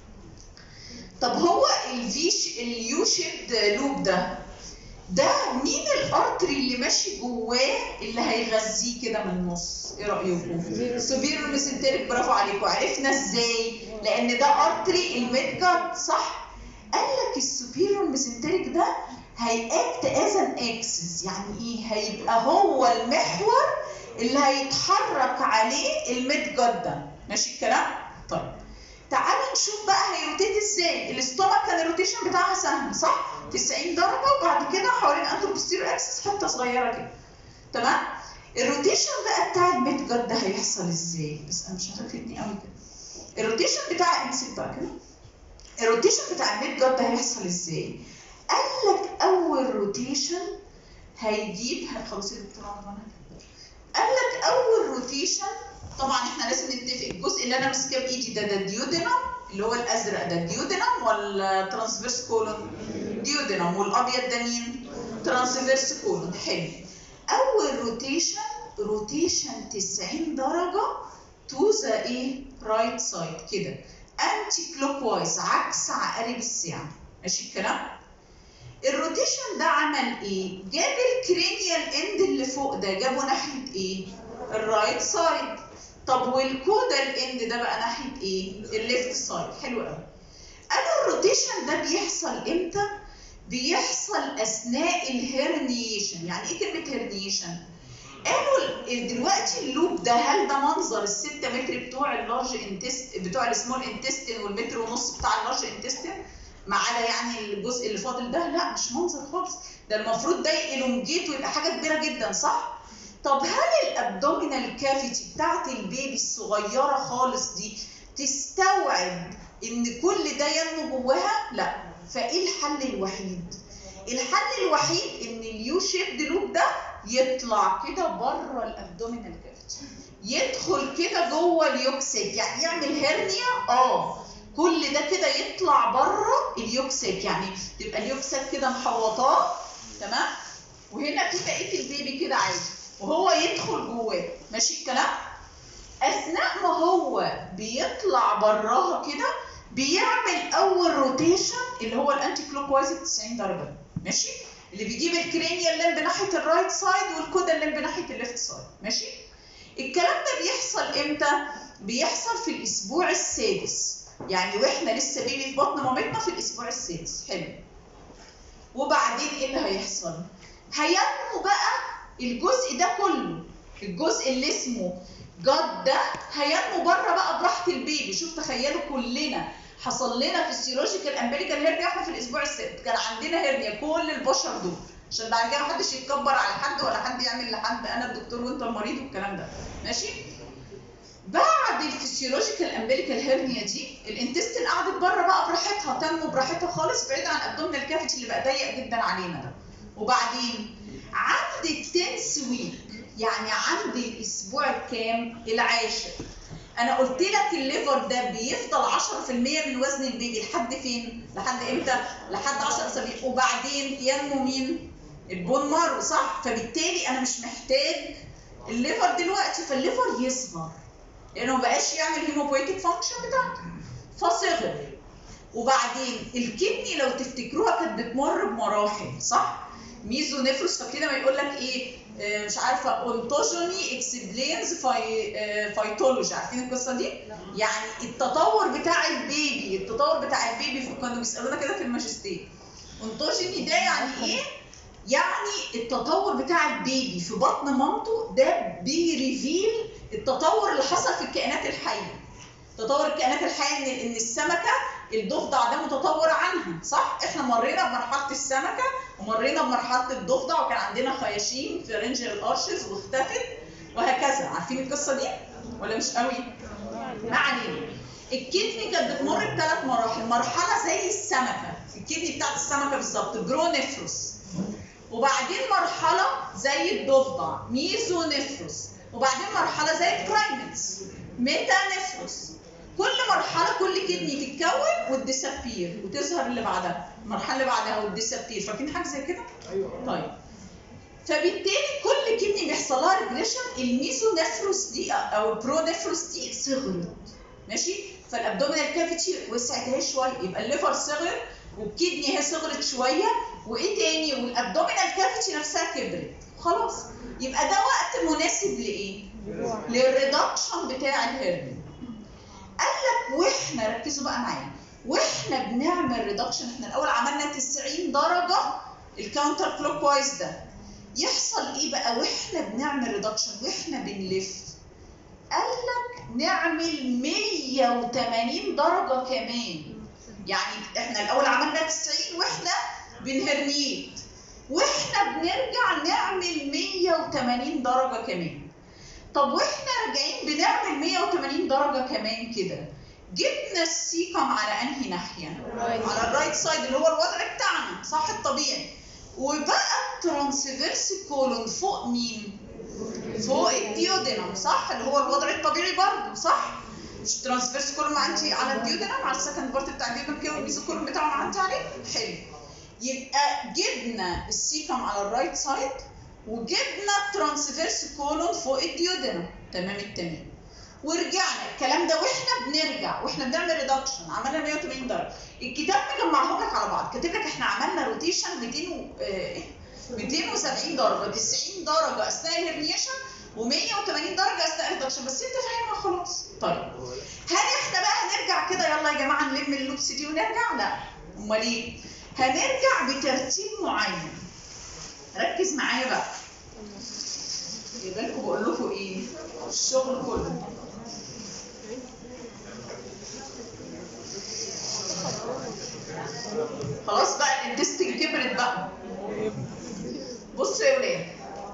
Speaker 1: طب هو الفيش اليو شيبد لوب ده ده مين الارتري اللي ماشي جواه اللي هيغذيه كده من النص ايه رايكم سوبيرو ميسنتريك برافو عليكم عرفنا ازاي لان ده ارتري الميدجارد صح قال لك السوبيرو ميسنتريك ده هيأكت از ان اكسس يعني ايه هيبقى هو المحور اللي هيتحرك عليه الميدجارد ده ماشي الكلام طيب تعالوا نشوف بقى هيروتيت ازاي الاستومك كان الروتيشن بتاعها سهل صح 90 درجه وبعد كده حوالين انتروبوستيريور اكسس حته صغيره كده تمام الروتيشن بقى بتاع الميدجارد ده هيحصل ازاي بس انا مش هتفيدني قوي كده الروتيشن بتاع امسك بقى كده الروتيشن بتاع الميدجارد ده هيحصل ازاي قال لك اول روتيشن هيجيب خلاص يا دكتور عمران قال لك اول روتيشن طبعا احنا لازم نتفق الجزء اللي انا ماسكاه بايدي ده ده الديودينم اللي هو الازرق ده الديودينم ولا ترانسفيرس كولون ديودينم والابيض ده مين ترانسفيرس كولون حلو اول روتيشن روتيشن 90 درجه تو ذا ايه رايت سايد كده انتي كلوك وايز عكس عقارب الساعه ماشي الكلام الروتيشن ده عمل ايه جاب الكرينيال اند اللي فوق ده جابه ناحيه ايه الرايت سايد طب والكودا الاند ده بقى ناحيه ايه الليفت سايد حلو قوي قالوا الروتيشن ده بيحصل امتى بيحصل اثناء الهرنيشن يعني ايه كلمه هرنيشن قالوا دلوقتي اللوب ده هل ده منظر الستة متر بتوع اللارج انتست بتوع السمول انتستين والمتر ونص بتاع اللارج انتستين ما عدا يعني الجزء اللي فاضل ده لا مش منظر خالص ده المفروض ده يلونجيت ويبقى حاجه كبيره جدا صح طب هل الابدومينال كافيتي بتاعت البيبي الصغيره خالص دي تستوعب ان كل ده ينمو جواها لا فايه الحل الوحيد الحل الوحيد ان اليو شيب لوب ده يطلع كده بره الابدومينال كافيتي يدخل كده جوه اليوكسيك يعني يعمل هرنيا اه كل ده كده يطلع بره اليوكسيك يعني تبقى اليوكسيك كده محوطاه تمام وهنا في بقيه البيبي كده عادي وهو يدخل جواه ماشي الكلام اثناء ما هو بيطلع براها كده بيعمل اول روتيشن اللي هو الانتي كلوك وايز 90 درجه ماشي اللي بيجيب الكرينيال لمب ناحيه الرايت سايد والكودا لمب ناحيه الليفت سايد ماشي الكلام ده بيحصل امتى بيحصل في الاسبوع السادس يعني واحنا لسه بيبي في بطن مامتنا في الاسبوع السادس حلو وبعدين ايه اللي هيحصل هينمو بقى الجزء ده كله الجزء اللي اسمه جاد ده هينمو بره بقى براحه البيبي شوف تخيلوا كلنا حصل لنا فيسيولوجيكال امبليكال هيرنيا احنا في الاسبوع السادس كان عندنا هيرنيا كل البشر دول عشان بعد كده محدش يتكبر على حد ولا حد يعمل لحد انا الدكتور وانت المريض والكلام ده ماشي بعد الفسيولوجيكال امبليكال هيرنيا دي الانتستين قعدت بره بقى براحتها تنمو براحتها خالص بعيد عن ابدومينال كافيتي اللي بقى ضيق جدا علينا ده وبعدين عند التنس ويك يعني عند الاسبوع الكام العاشر انا قلت لك الليفر ده بيفضل 10% من وزن البيبي لحد فين لحد امتى لحد 10 اسابيع وبعدين ينمو مين البون مارو صح فبالتالي انا مش محتاج الليفر دلوقتي فالليفر يصغر لانه ما بقاش يعمل هيموبويتيك فانكشن بتاعته فصغر وبعدين الكدني لو تفتكروها كانت بتمر بمراحل صح ميزو نفرس فاكرين ما يقول لك ايه آه، مش عارفه اونتوجوني اكسبلينز فايتولوجي عارفين القصه دي يعني التطور بتاع البيبي التطور بتاع البيبي في- كانوا بيسالونا كده في الماجستير اونتوجيني ده يعني ايه يعني التطور بتاع البيبي في بطن مامته ده بيريفيل التطور اللي حصل في الكائنات الحيه تطور الكائنات الحيه ان ان السمكه الضفدع ده متطور عنها صح احنا مرينا بمرحله السمكه ومرينا بمرحله الضفدع وكان عندنا خياشيم في رينج الارشز واختفت وهكذا عارفين القصه دي ولا مش قوي ما علينا الكدني كانت بتمر بثلاث مراحل مرحله زي السمكه الكدني بتاعت السمكه بالظبط برونيفروس وبعدين مرحله زي الضفدع ميزونيفروس وبعدين مرحله زي البرايمتس ميتانيفروس كل مرحله كل كدني تتكون وتديسابير وتظهر اللي بعدها المرحله اللي بعدها وتديسابير فاكرين حاجه زي كده طيب فبالتالي كل كدني بيحصل لها ريجريشن الميزونيفروس دي او البرونيفروس دي صغرت ماشي فالابدومينال كافيتي وسعت اهي شويه يبقى الليفر صغر والكدني هي صغرت شويه وايه تاني والابدومينال كافيتي نفسها كبرت خلاص يبقى ده وقت مناسب لايه للريدكشن بتاع الهرمون قال لك واحنا ركزوا بقى معايا واحنا بنعمل ريدكشن احنا الاول عملنا 90 درجه الكاونتر كلوك وايز ده يحصل ايه بقى واحنا بنعمل ريدكشن واحنا بنلف قال لك نعمل 180 درجه كمان يعني احنا الاول عملنا 90 واحنا بنهرنيت واحنا بنرجع نعمل 180 درجه كمان طب واحنا راجعين بنعمل 180 درجه كمان كده جبنا السيكم على انهي ناحيه على الرايت سايد اللي هو الوضع بتاعنا صح الطبيعي وبقى الترانسفيرس كولون فوق مين فوق الديودينم صح اللي هو الوضع الطبيعي برضه صح مش ترانسفيرس كولون معدي على الديودينم على السكند بارت بتاع الديودينم كده والميزو كولون بتاعه معدي عليه حلو يبقى جبنا السيكم على الرايت سايد وجبنا الترانسفيرس كولون فوق الديودينم تمام التمام ورجعنا الكلام ده واحنا بنرجع واحنا بنعمل ريدكشن عملنا 180 درجه الكتاب مجمعهم لك على بعض كاتب لك احنا عملنا روتيشن 200 و... آه، إيه؟ 270 درجه 90 درجه اثناء الهرنيشن و180 درجه اثناء الريدكشن بس انت فاهمها خلاص طيب هل احنا بقى هنرجع كده يلا يا جماعه نلم اللوبس دي ونرجع لا امال ايه هنرجع بترتيب معين ركز معايا بقى يبقى لكم بقول لكم ايه الشغل كله خلاص بقى الانتستين كبرت بقى بصوا يا ولاد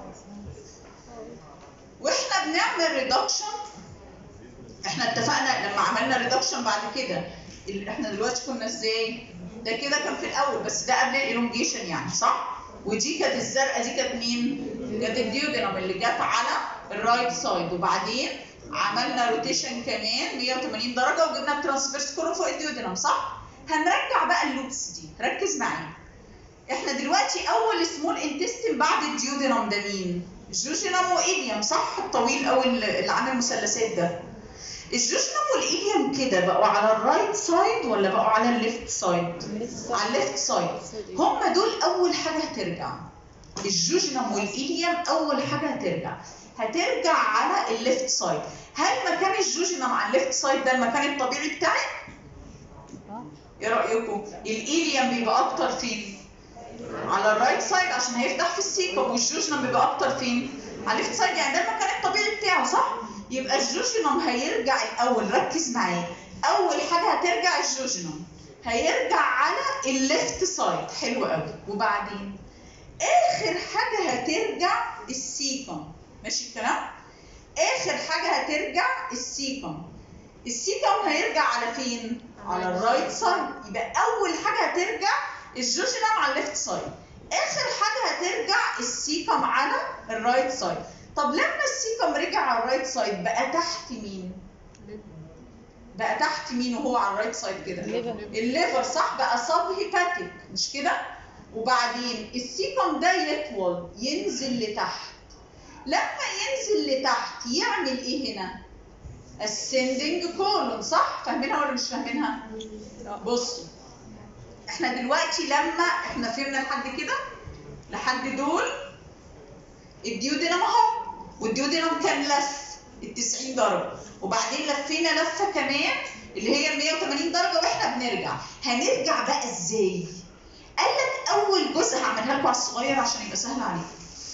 Speaker 1: واحنا بنعمل ريدكشن احنا اتفقنا لما عملنا ريدكشن بعد كده ال- احنا دلوقتي كنا ازاي ده كده كان في الاول بس ده قبل الالونجيشن يعني صح ودي كانت الزرقاء دي كانت مين كانت الديودينم اللي جت على الرايت سايد وبعدين عملنا روتيشن كمان 180 درجه وجبنا الترانسفيرس كله فوق الديودينم صح هنرجع بقى اللوبس دي ركز معايا احنا دلوقتي اول سمول انتستين بعد الديودينم ده مين الجوجينم وايليوم صح الطويل او اللي عامل مثلثات ده الجوجينم والايليوم كده بقوا على الرايت سايد ولا بقوا على الليفت سايد على الليفت سايد هم دول اول حاجه هترجع الجوجينم والايليوم اول حاجه هترجع هترجع على الليفت سايد هل مكان الجوجينم على الليفت سايد ده المكان الطبيعي بتاعي
Speaker 3: اه
Speaker 1: ايه رايكم الايليوم بيبقى اكتر فين على الرايت سايد عشان هيفتح في السيكم والجوجينم بيبقى اكتر فين على الليفت سايد يعني ده المكان الطبيعي بتاعه صح يبقى الجوجينم هيرجع الاول ركز معايا اول حاجه هترجع الجوجينم هيرجع على الليفت سايد حلو قوي وبعدين اخر حاجه هترجع السيكم ماشي الكلام اخر حاجه هترجع السيكم السيكم هيرجع على فين على الرايت سايد يبقى اول حاجه هترجع الجوجينم على الليفت سايد اخر حاجه هترجع السيكم على الرايت سايد طب لما السيكم رجع على الرايت سايد بقى تحت مين بقى تحت مين وهو على الرايت سايد كده
Speaker 3: الليفر.
Speaker 1: الليفر صح بقى سب هيباتيك مش كده وبعدين السيكم ده يطول ينزل لتحت لما ينزل لتحت يعمل ايه هنا ascending colon صح فاهمينها ولا مش فاهمينها بصوا احنا دلوقتي لما احنا فهمنا لحد كده لحد دول الديودينم اهو والديودينم كان لف ال 90 درجه وبعدين لفينا لفه كمان اللي هي ال 180 درجه واحنا بنرجع هنرجع بقى ازاي قال لك اول جزء هعملها لكم على الصغير عشان يبقى سهل عليكم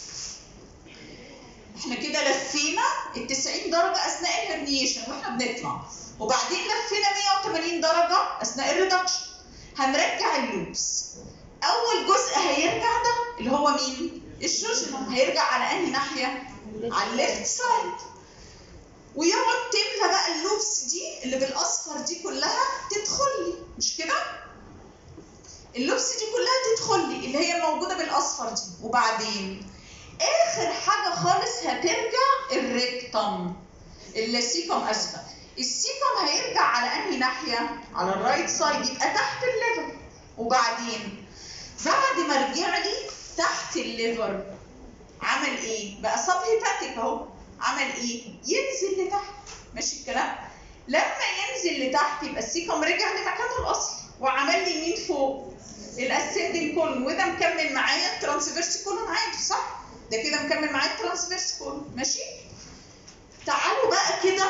Speaker 1: احنا كده لفينا ال 90 درجه اثناء الهرنيشن واحنا بنطلع وبعدين لفينا 180 درجه اثناء الريدكشن هنرجع اللوبس اول جزء هيرجع ده اللي هو مين الجوجينم هيرجع على انهي ناحيه على الليفت سايد ويقعد تملى بقى اللوبس دي اللي بالاصفر دي كلها تدخل لي مش كده اللوبس دي كلها تدخل لي اللي هي موجوده بالاصفر دي وبعدين اخر حاجه خالص هترجع الريكتم اللاسيكم اسفل السيكم هيرجع على انهي ناحيه على الرايت سايد يبقى تحت الليفر وبعدين بعد ما رجع لي تحت الليفر عمل ايه بقى سب هيباتيك اهو عمل ايه ينزل لتحت ماشي الكلام لما ينزل لتحت يبقى السيكم رجع لمكانه الاصلي وعمل لي مين فوق الاسندنج كولون وده مكمل معايا الترانسفيرس كولون عادي صح ده كده مكمل معايا الترانسفيرس كولون ماشي تعالوا بقى كده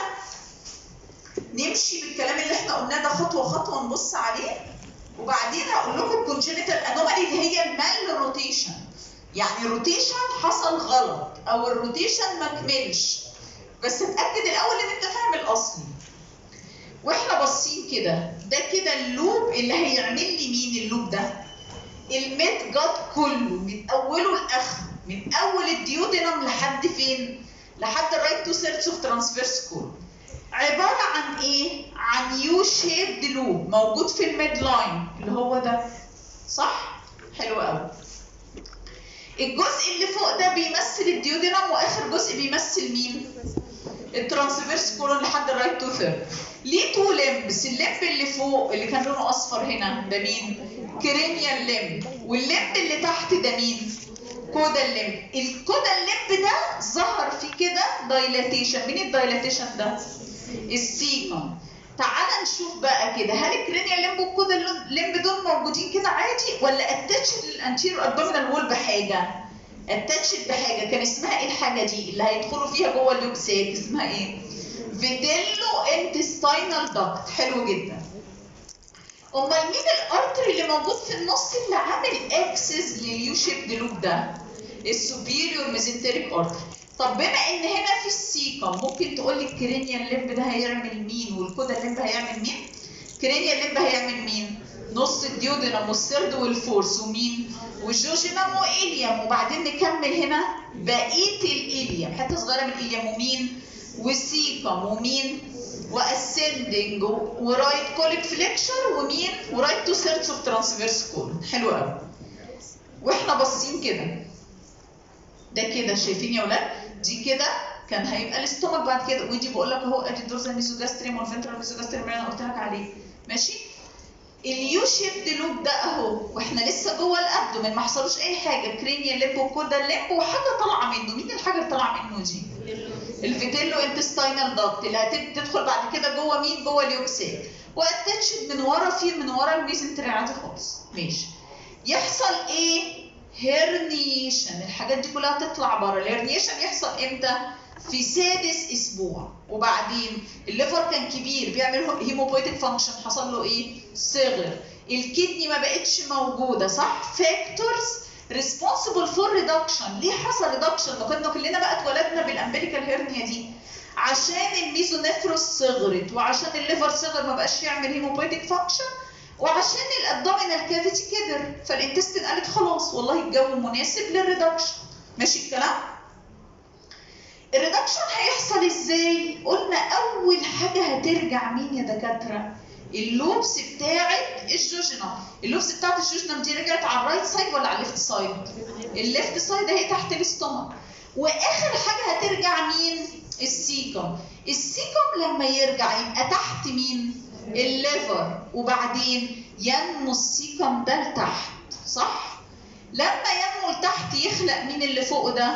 Speaker 1: نمشي بالكلام اللي احنا قلناه ده خطوه خطوه نبص عليه وبعدين هقول لكم الكونجنتال انومالي اللي هي المال روتيشن يعني روتيشن حصل غلط او الروتيشن ما كملش بس اتاكد الاول ان انت فاهم الاصلي واحنا باصين كده ده كده اللوب اللي هيعمل لي مين اللوب ده الميد جاد كله من اوله لاخره من اول الديودينم لحد فين لحد الرايت تو سيرتس اوف ترانسفيرس كول عباره عن ايه عن يو شيبد لوب موجود في الميد لاين اللي هو ده صح حلو قوي الجزء اللي فوق ده بيمثل الديودينم واخر جزء بيمثل مين الترانسفيرس كولون لحد الرايت تو ثيرد ليه تو لمبس اللمب اللي فوق اللي كان لونه اصفر هنا ده مين كرينيال لمب واللمب اللي تحت ده مين كودا اللمب الكودا اللمب ده ظهر فيه كده دايلاتيشن مين الدايلاتيشن ده السيكم تعال نشوف بقى كده هل الكرينيال لمب والكودا اللمب دول موجودين كده عادي ولا اتاتشد للانتيرو ابدومينال وول بحاجه اتاتشد بحاجه كان اسمها ايه الحاجه دي اللي هيدخلوا فيها جوه اللوب ساك اسمها ايه فيتيلو انتستينال داكت حلو جدا امال مين الارتري اللي موجود في النص اللي عامل اكسس لليو شيب لوب ده السوبيريور ميزنتريك ارتري طب بما ان هنا في السيكم ممكن تقول لي الكرينيال ليمب ده هيعمل مين والكودا ليمب هيعمل مين كرينيال ليمب هيعمل مين نص الديودينم والسرد والفورس ومين والجوجينم وإليوم وبعدين نكمل هنا بقية الإليوم حتة صغيرة من الإليوم ومين وسيكم ومين واسندنج ورايت كوليك فليكشر ومين ورايت تو سيرتس اوف ترانسفيرس كولون حلو قوي واحنا باصين كده ده كده شايفين يا ولاد دي كده كان هيبقى الاستومك بعد كده ودي بقول لك اهو ادي الدورزال ميزوجاستريم والفنترال ميزوجاستريم اللي انا قلت لك عليه ماشي اليو شيبد لوب ده اهو واحنا لسه جوه الابدومن ما حصلوش اي حاجه كرينيا ليمب وكودا ليمب وحاجه طالعه منه مين الحاجه اللي طالعه منه دي الفيتيلو انتستاينال داكت اللي هتدخل بعد كده جوه مين جوه اليوكسيك واتاتشد من ورا في من ورا الميزنتري عادي خالص ماشي يحصل ايه هيرنيشن الحاجات دي كلها تطلع بره الهيرنيشن يحصل امتى في سادس اسبوع وبعدين الليفر كان كبير بيعمل هيموبويتك فانكشن حصل له ايه صغر الكدني ما بقتش موجوده صح فاكتورز ريسبونسبل فور ريدكشن ليه حصل ريدكشن ما كنا كلنا بقى اتولدنا بالامبليكال هيرنيا دي عشان الميزونيفروس صغرت وعشان الليفر صغر ما بقاش يعمل هيموبويتك فانكشن وعشان الابدومينال كافيتي كبر فالانتستين قالت خلاص والله الجو مناسب للريدكشن ماشي الكلام الريدكشن هيحصل ازاي قلنا اول حاجه هترجع مين يا دكاتره اللوبس بتاعت الجوجنم اللوبس بتاعت الجوجنم دي رجعت على الرايت سايد ولا على الليفت سايد الليفت سايد اهي تحت الاستومك واخر حاجه هترجع مين السيكم السيكم لما يرجع يبقى تحت مين الليفر وبعدين ينمو السيكم ده لتحت صح لما ينمو لتحت يخلق مين اللي فوق ده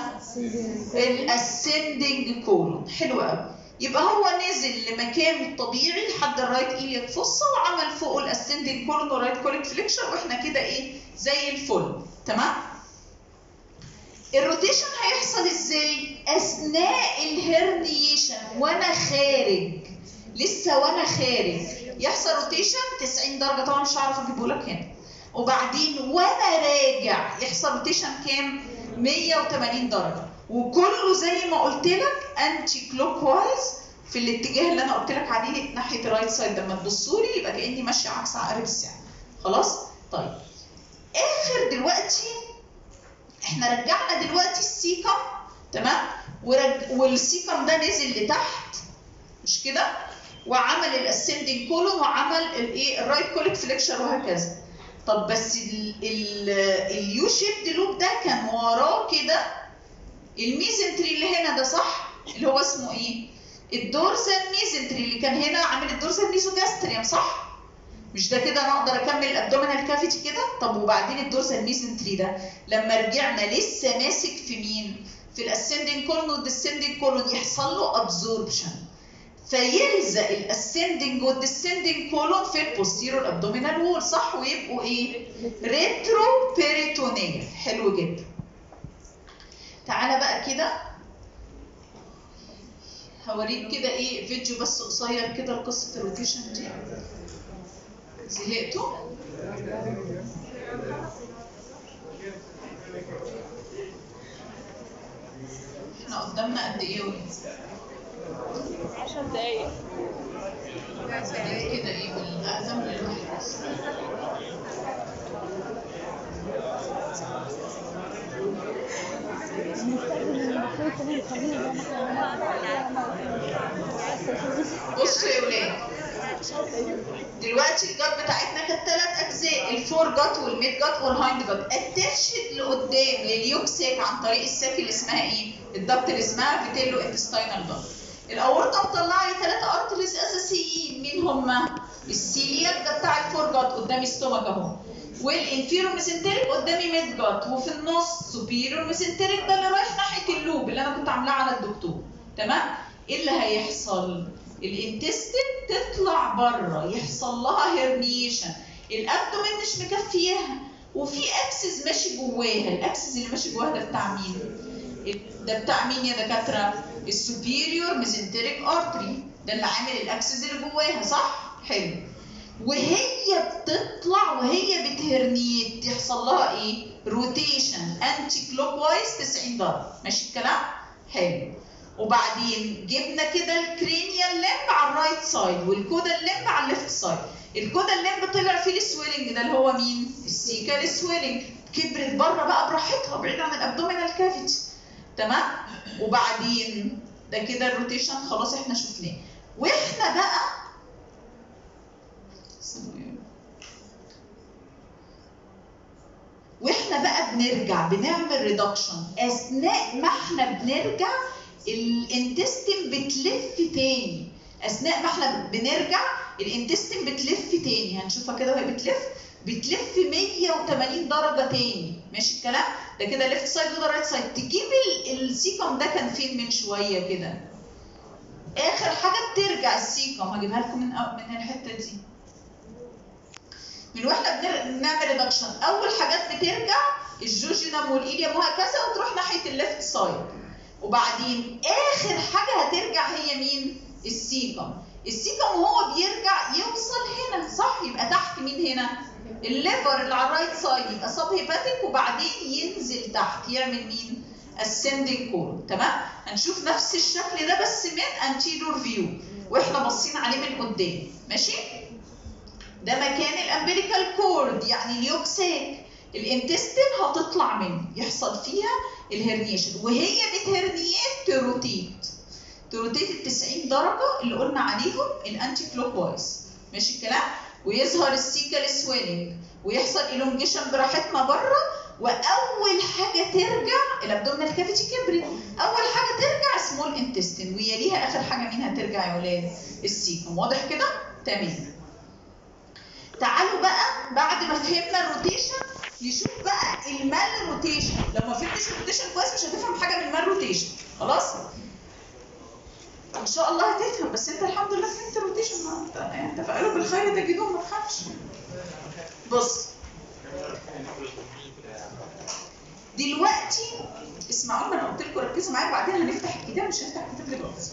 Speaker 1: الاسندنج كولون حلو قوي يبقى هو نزل لمكانه الطبيعي لحد الرايت ايليك فوسا وعمل فوقه الاسندنج كولون والرايت كوليك فليكشر واحنا كده ايه زي الفل تمام الروتيشن هيحصل ازاي اثناء الهرنيشن وانا خارج لسه وانا خارج يحصل روتيشن 90 درجه طبعا مش هعرف اجيبه لك هنا وبعدين وانا راجع يحصل روتيشن كام 180 درجه وكله زي ما قلت لك انتي كلوك وايز في الاتجاه اللي انا قلت لك عليه ناحيه الرايت سايد لما تبصوا لي يبقى كاني ماشيه عكس عقارب الساعه خلاص طيب اخر دلوقتي احنا رجعنا دلوقتي السيكم تمام ورج... والسيكم ده نزل لتحت مش كده وعمل الاسندنج كولون وعمل الايه الرايت كوليك فليكشر وهكذا طب بس اليو شيبد لوب ده كان وراه كده الميزنتري اللي هنا ده صح اللي هو اسمه ايه الدورسال ميزنتري اللي كان هنا عامل الدورسال ميزوجاستريم صح مش ده كده انا اقدر اكمل الابدومينال كافيتي كده طب وبعدين الدورسال ميزنتري ده لما رجعنا لسه ماسك في مين في الاسندنج كولون والديسندنج كولون يحصل له ابزوربشن فيلزق الاسندنج والديسندنج كولون في البوستيرور ابدومينال وول صح ويبقوا ايه ريترو بيريتونيال حلو جدا تعالى بقى كده هوريك كده ايه فيديو بس قصير كده لقصه الروتيشن دي زهقتوا احنا قدامنا قد ايه يا ولاد؟
Speaker 2: عشر دقايق
Speaker 1: كده ايه من الاقدم للاحدث
Speaker 3: المفروض كمان نخليه زي ما احنا
Speaker 1: بصوا يا ولاد دلوقتي الجات بتاعتنا كانت ثلاث اجزاء الفور جات والميد جات والهايند جات اتاشد لقدام لليوكساك عن طريق الساك اللي اسمها ايه؟ الضغط اللي اسمها فيتيلو انتستاينال ضغط الاورطه مطلعه لي ثلاثه ارتريز اساسيين مين هما؟ السيلياك ده بتاع الفور جات قدامي ستومك اهو والانفيرو ميسنتريك قدامي ميد جات وفي النص سوبيريور ميسنتريك ده اللي رايح ناحيه اللوب اللي انا كنت عاملاه على الدكتور تمام؟ ايه اللي هيحصل؟ الانتستين تطلع بره يحصل لها هيرنيشن الابدومين مش مكفياها وفي اكسس ماشي جواها الاكسس اللي ماشي جواها ده بتاع مين ده بتاع مين يا دكاتره السوبيريور ميزنتريك ارتري ده اللي عامل الاكسس اللي جواها صح حلو وهي بتطلع وهي بتهرنيت يحصل لها ايه روتيشن انتي كلوك وايز 90 درجه ماشي الكلام حلو وبعدين جبنا كده الكرينيال لمب على الرايت سايد والكودا اللمب على الليفت سايد الكودا اللمب طلع فيه السويلنج ده اللي هو مين السيكال سويلنج كبرت بره بقى براحتها بعيد عن الابدومينال كافيتي تمام وبعدين ده كده الروتيشن خلاص احنا شفناه واحنا بقى واحنا بقى بنرجع بنعمل ريدكشن اثناء ما احنا بنرجع الانتستين بتلف تاني اثناء ما احنا بنرجع الانتستين بتلف تاني هنشوفها كده وهي بتلف بتلف 180 درجه تاني ماشي الكلام ده كده ليفت سايد وده رايت سايد تجيب ال- السيكم ده كان فين من شويه كده اخر حاجه بترجع السيكم هجيبها لكم من أو- من الحته دي من واحنا بنر- بنعمل ريدكشن اول حاجات بترجع الجوجينم والايليوم وهكذا وتروح ناحيه الليفت سايد وبعدين اخر حاجه هترجع هي مين السيكم السيكم وهو بيرجع يوصل هنا صح يبقى تحت مين هنا الليفر اللي على الرايت سايد يبقى سب هيباتيك وبعدين ينزل تحت يعمل مين ascending كول تمام هنشوف نفس الشكل ده بس من anterior view واحنا باصين عليه من قدام ماشي ده مكان الامبليكال كورد يعني اليوكساك الانتستين هتطلع منه يحصل فيها الهرنيشن وهي بتهرنيات تروتيت تروتيت ال 90 درجه اللي قلنا عليهم الانتي كلوك وايز ماشي الكلام ويظهر السيكال سويلنج ويحصل الونجيشن براحتنا بره واول حاجه ترجع الابدومينال كافيتي كبرت اول حاجه ترجع سمول انتستين ويليها اخر حاجه مين هترجع يا ولاد السيكم واضح كده تمام تعالوا بقى بعد ما فهمنا الروتيشن نشوف بقى المال روتيشن لو ما فهمتش الروتيشن كويس مش هتفهم حاجه من المال روتيشن خلاص ان شاء الله هتفهم بس انت الحمد لله فهمت الروتيشن ما انت انت فقالوا بالخير تجدوه ما تخافش بص دلوقتي اسمعوا انا قلت لكم ركزوا معايا بعدين هنفتح الكتاب مش هنفتح الكتاب دلوقتي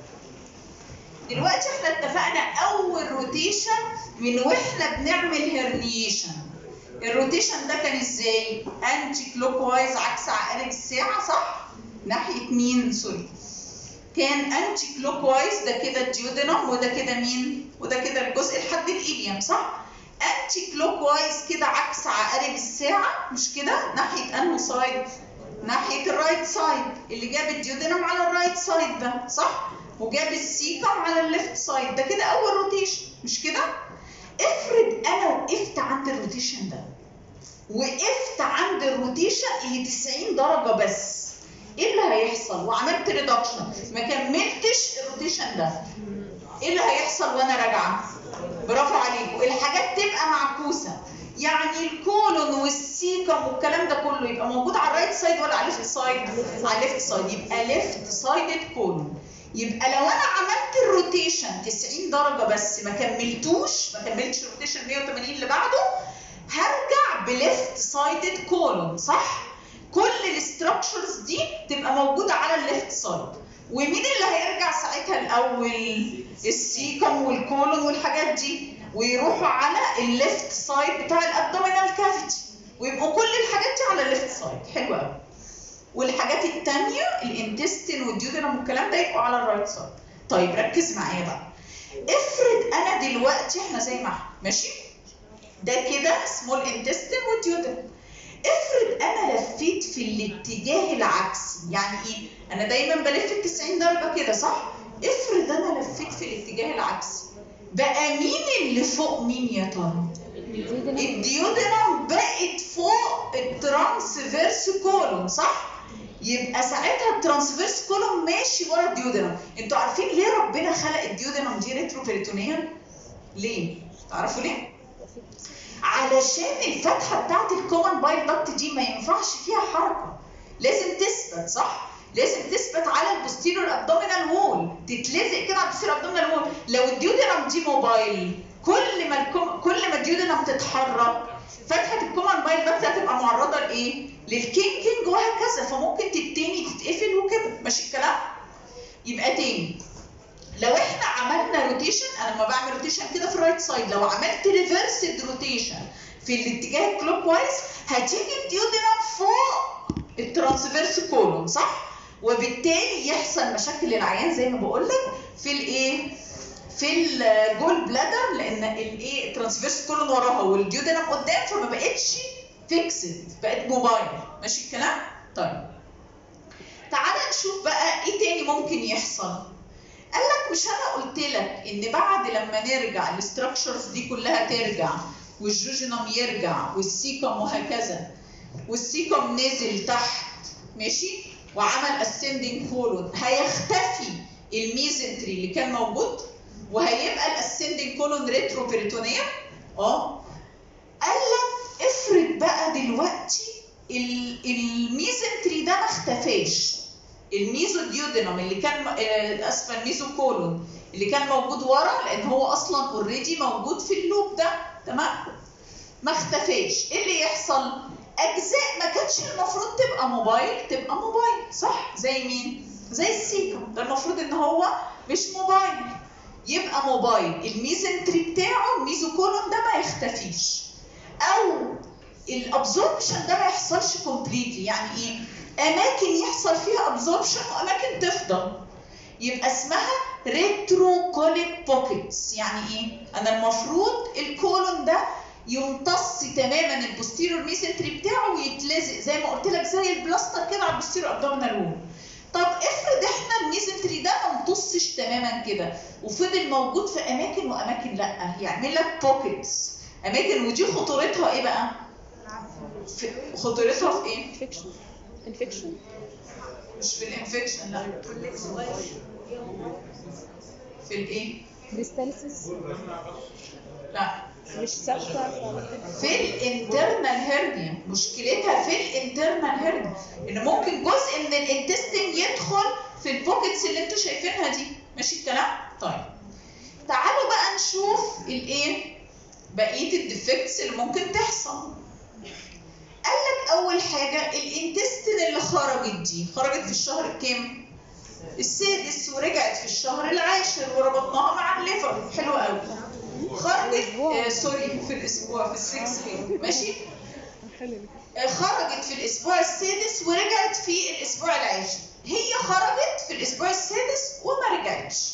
Speaker 1: دلوقتي احنا اتفقنا اول روتيشن من واحنا بنعمل هرنيشن الروتيشن ده كان ازاي انتي كلوك وايز عكس عقارب الساعه صح ناحيه مين سوري كان انتي كلوك وايز ده كده الديودينم وده كده مين وده كده الجزء لحد الايليوم صح انتي كلوك وايز كده عكس عقارب الساعه مش كده ناحيه انه سايد ناحيه الرايت سايد اللي جاب الديودينم على الرايت سايد ده صح وجاب السيكم على الليفت سايد ده كده اول روتيشن مش كده افرض انا وقفت عند الروتيشن ده وقفت عند الروتيشن اللي 90 درجه بس ايه اللي هيحصل وعملت ريدكشن ما كملتش الروتيشن ده ايه اللي هيحصل وانا راجعه برافو عليكم الحاجات تبقى معكوسه يعني الكولون والسيكم والكلام ده كله يبقى موجود على الرايت سايد ولا على الليفت سايد على الليفت سايد يبقى ليفت سايدد كولون يبقى لو انا عملت الروتيشن 90 درجه بس ما كملتوش ما كملتش الروتيشن 180 اللي بعده هرجع بليفت سايدد كولون صح كل الاستراكشرز دي تبقى موجوده على الليفت سايد ومين اللي هيرجع ساعتها الاول السيكم والكولون والحاجات دي ويروحوا على الليفت سايد بتاع الابدومينال كافيتي ويبقوا كل الحاجات دي على الليفت سايد حلو قوي والحاجات التانية الانتستين والديودينم والكلام ده يبقوا على الرايت سايد طيب ركز معايا بقى افرض انا دلوقتي احنا زي ما احنا ماشي ده كده سمول انتستين والديودينم افرض انا لفيت في الاتجاه العكسي يعني ايه انا دايما بلف ال 90 درجه كده صح افرض انا لفيت في الاتجاه العكسي بقى مين اللي فوق مين يا ترى الديودينم بقت فوق الترانسفيرس كولوم صح يبقى ساعتها الترانسفيرس كولوم ماشي ورا الديودينم انتوا عارفين ليه ربنا خلق الديودينم دي ريترو بيريتونيال ليه تعرفوا ليه علشان الفتحه بتاعت الكومن بايل دكت دي ما ينفعش فيها حركه لازم تثبت صح لازم تثبت على البوستيريور ابدومينال وول تتلزق كده على البوستيريور ابدومينال وول لو الديودينم دي موبايل كل ما الكم... كل ما الديودينم تتحرك فتحه الكومن بايل دكت هتبقى معرضه لايه للكينكينج وهكذا فممكن تتني تتقفل وكده ماشي الكلام يبقى تاني لو احنا عملنا روتيشن انا لما بعمل روتيشن كده في الرايت سايد لو عملت ريفرسد روتيشن في الاتجاه الكلوك وايز هتيجي الديودينم فوق الترانسفيرس كولوم صح وبالتالي يحصل مشاكل للعيان زي ما بقول لك في الايه في الجول بلادر لان الايه الترانسفيرس كولون وراها والديودنم قدام فما بقتش فيكسد بقت موبايل ماشي الكلام طيب تعالى نشوف بقى ايه تاني ممكن يحصل قال لك مش انا قلت لك ان بعد لما نرجع الاستراكشرز دي كلها ترجع والجوجينوم يرجع والسيكم وهكذا والسيكم نزل تحت ماشي وعمل اسندنج كولون هيختفي الميزنتري اللي كان موجود وهيبقى الاسندنج كولون ريترو بيريتونيا اه قال لك افرض بقى دلوقتي ال- الميزنتري ده ما اختفاش الميزو ديودينوم اللي كان آه، اسفه الميزو كولون اللي كان موجود ورا لان هو اصلا اوريدي موجود في اللوب ده تمام ما اختفاش ايه اللي يحصل اجزاء ما كانتش المفروض تبقى موبايل تبقى موبايل صح زي مين زي السيكم ده المفروض ان هو مش موبايل يبقى موبايل الميزنتري بتاعه الميزو كولون ده ما يختفيش او الابزوربشن ده ما يحصلش كومبليتلي يعني ايه اماكن يحصل فيها ابزوربشن واماكن تفضل يبقى اسمها ريترو كوليك بوكيتس يعني ايه انا المفروض الكولون ده يمتص تماما البوستيريور ميسنتري بتاعه ويتلزق زي ما قلت لك زي البلاستر كده على البوستيريور ابدومينال وول طب افرض احنا الميسنتري ده ما امتصش تماما كده وفضل موجود في اماكن واماكن لا يعمل لك بوكيتس اماكن ودي خطورتها ايه بقى في خطورتها في ايه
Speaker 2: انفكشن انفكشن
Speaker 1: مش في الانفكشن لا في الايه
Speaker 3: ديستاليسيس
Speaker 1: لا
Speaker 2: مش ثابته
Speaker 1: في الانترنال هيرنيا مشكلتها في الانترنال هيرنيا ان ممكن جزء من الانتستين يدخل في البوكيتس اللي انتوا شايفينها دي ماشي الكلام طيب تعالوا بقى نشوف الايه بقيه الديفكتس اللي ممكن تحصل قال لك اول حاجه الانتستين اللي خرجت دي خرجت في الشهر الكام السادس ورجعت في الشهر العاشر وربطناها مع الليفر حلو قوي خرجت آه سوري في الاسبوع في السكس ويك ماشي آه خرجت في الاسبوع السادس ورجعت في الاسبوع العاشر هي خرجت في الاسبوع السادس وما رجعتش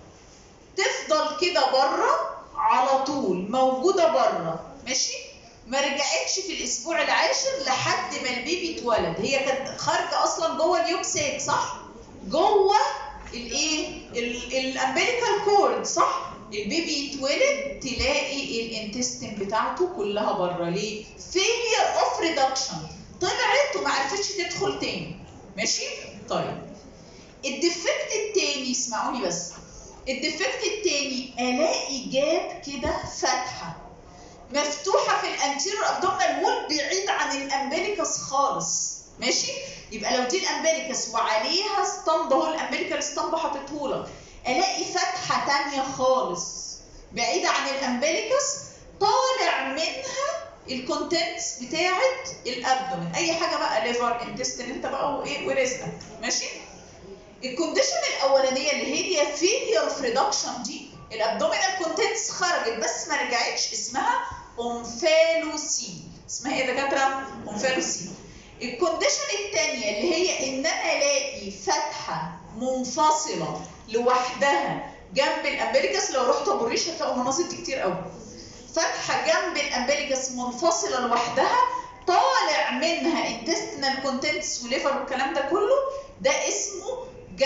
Speaker 1: تفضل كده بره على طول موجوده بره ماشي ما رجعتش في الاسبوع العاشر لحد ما البيبي اتولد هي كانت خارجه اصلا جوه اليوم ساك صح جوه الايه الامبليكال كورد صح البيبي يتولد تلاقي الانتستين بتاعته كلها بره ليه فيلير اوف ريدكشن طلعت وما عرفتش تدخل تاني ماشي طيب الديفكت التاني اسمعوني بس الديفكت التاني الاقي جاب كده فتحه مفتوحه في الانتيريور ابدومينال وول بعيد عن الامبليكس خالص ماشي يبقى لو دي الامبليكس وعليها اسطمبه اهو الامبليكال اسطمبه حاططهولك الاقي فتحه تانية خالص بعيده عن الامبليكس طالع منها الكونتنتس بتاعه الابدومين اي حاجه بقى ليفر انتستين انت بقى وايه ورزقك ماشي الكونديشن الاولانيه اللي هي فيلير اوف ريدكشن دي الابدومينال كونتنتس خرجت بس ما رجعتش اسمها اومفالوسي اسمها ايه يا دكاتره اومفالوسي الكونديشن الثانيه اللي هي ان انا الاقي فتحه منفصله لوحدها جنب الامبليكس لو رحت ابو الريش هتلاقوا المناظر دي كتير قوي فتحه جنب الامبليكس منفصله لوحدها طالع منها intestinal contents وليفر والكلام ده كله ده اسمه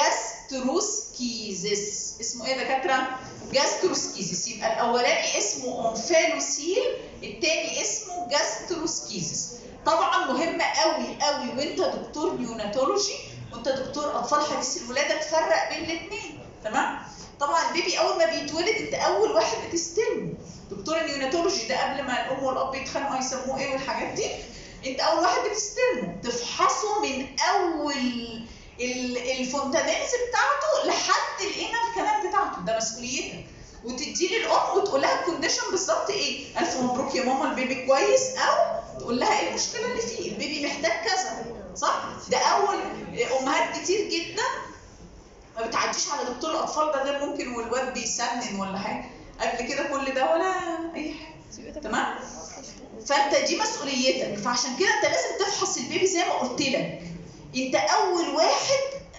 Speaker 1: جاستروسكيزس اسمه ايه يا دكاتره جاستروسكيزس يبقى الاولاني اسمه اونفالوسيل الثاني اسمه جاستروسكيزس طبعا مهم قوي قوي وانت دكتور نيوناتولوجي وانت دكتور اطفال حديث الولاده تفرق بين الاثنين تمام طبعا البيبي اول ما بيتولد انت اول واحد بتستلمه دكتور النيوناتولوجي ده قبل ما الام والاب يتخانقوا يسموه ايه والحاجات دي انت اول واحد بتستلمه تفحصه من اول ال- الفونتانيلز بتاعته لحد الانال كلام بتاعته ده مسؤوليتك وتدي للام وتقول لها الكونديشن بالظبط ايه الف مبروك يا ماما البيبي كويس او تقول لها ايه المشكله اللي فيه البيبي محتاج كذا صح ده اول امهات كتير جدا ما بتعديش على دكتور الاطفال ده غير ممكن والواد بيسنن ولا حاجه قبل كده كل ده ولا اي حاجه تمام فانت دي مسؤوليتك فعشان كده انت لازم تفحص البيبي زي ما قلت لك انت اول واحد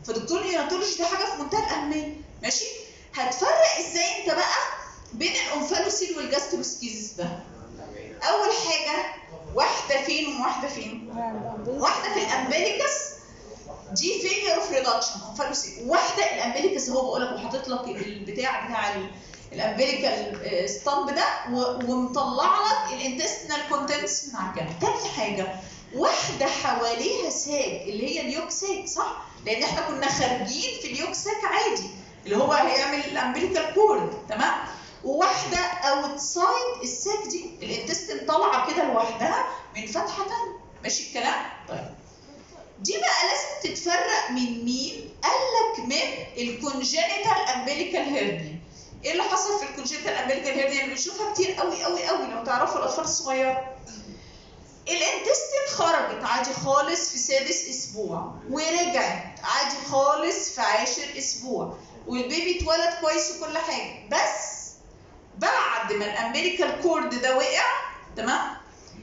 Speaker 1: فدكتور النيوناتولوجي دي حاجه في منتهى الاهميه ماشي هتفرق ازاي انت بقى بين الانفالوسيل والجاستروسكيزس ده اول حاجه واحده فين وواحده فين واحده في الامبليكس دي فيلير اوف ريدكشن انفالوسيل واحده الامبليكس هو بقول لك وحاطط لك البتاع بتاع ال- الامبليكال ستامب ده و- ومطلع لك الانتستينال كونتنتس من على الجنب تاني حاجه واحده حواليها ساك اللي هي اليوكساك صح لان احنا كنا خارجين في اليوكساك عادي اللي هو هيعمل الامبليكال كورد تمام وواحده اوتسايد الساك دي الانتستين طالعه كده لوحدها من فتحه تانيه ماشي الكلام طيب دي بقى لازم تتفرق من مين قال لك من الكونجينيتال امبليكال هيرنيا ايه اللي حصل في الكونجينيتال امبليكال هيرنيا اللي بنشوفها كتير قوي قوي قوي لو تعرفوا الاطفال الصغيره الانتستين خرجت عادي خالص في سادس اسبوع ورجعت عادي خالص في عاشر اسبوع والبيبي اتولد كويس وكل حاجه بس بعد ما الامبليكال كورد ده وقع تمام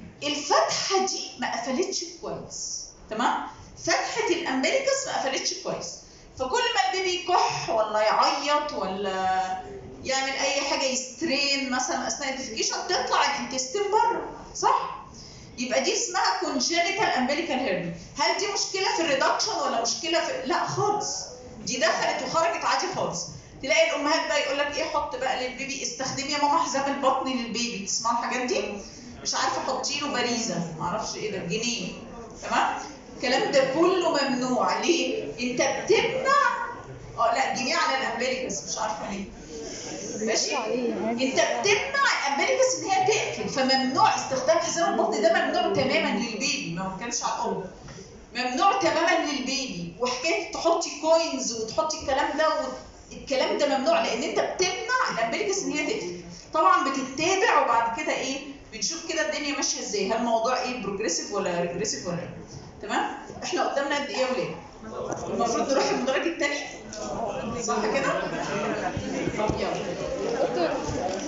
Speaker 1: الفتحه دي ما قفلتش كويس تمام فتحه الامبليكس ما قفلتش كويس فكل ما البيبي يكح ولا يعيط ولا يعمل اي حاجه يسترين مثلا اثناء الديفيكيشن تطلع الانتستين بره صح يبقى دي اسمها congenital umbilical hernia هل دي مشكله في الريدكشن ولا مشكله في لا خالص دي دخلت وخرجت عادي خالص تلاقي الامهات بقى يقول لك ايه حط بقى للبيبي استخدمي يا ماما حزام البطن للبيبي تسمعوا الحاجات دي مش عارفه حطي له باريزه معرفش ايه ده جنيه تمام الكلام ده كله ممنوع ليه انت بتمنع اه لا جنيه على الامبليكس مش عارفه ليه ماشي انت بتمنع الامبليكس ان هي تقفل فممنوع استخدام حزام البطن ده ممنوع تماما للبيبي ما بتكلمش على الام ممنوع تماما للبيبي وحكايه تحطي كوينز وتحطي الكلام ده الكلام ده ممنوع لان انت بتمنع الامبليكس ان هي تقفل طبعا بتتابع وبعد كده ايه بنشوف كده الدنيا ماشيه ازاي هل الموضوع ايه بروجريسيف ولا ريجريسيف ولا ايه تمام احنا قدامنا قد ايه يا ولاد المفروض نروح المدرج الثاني صح كده طب يلا
Speaker 3: دكتور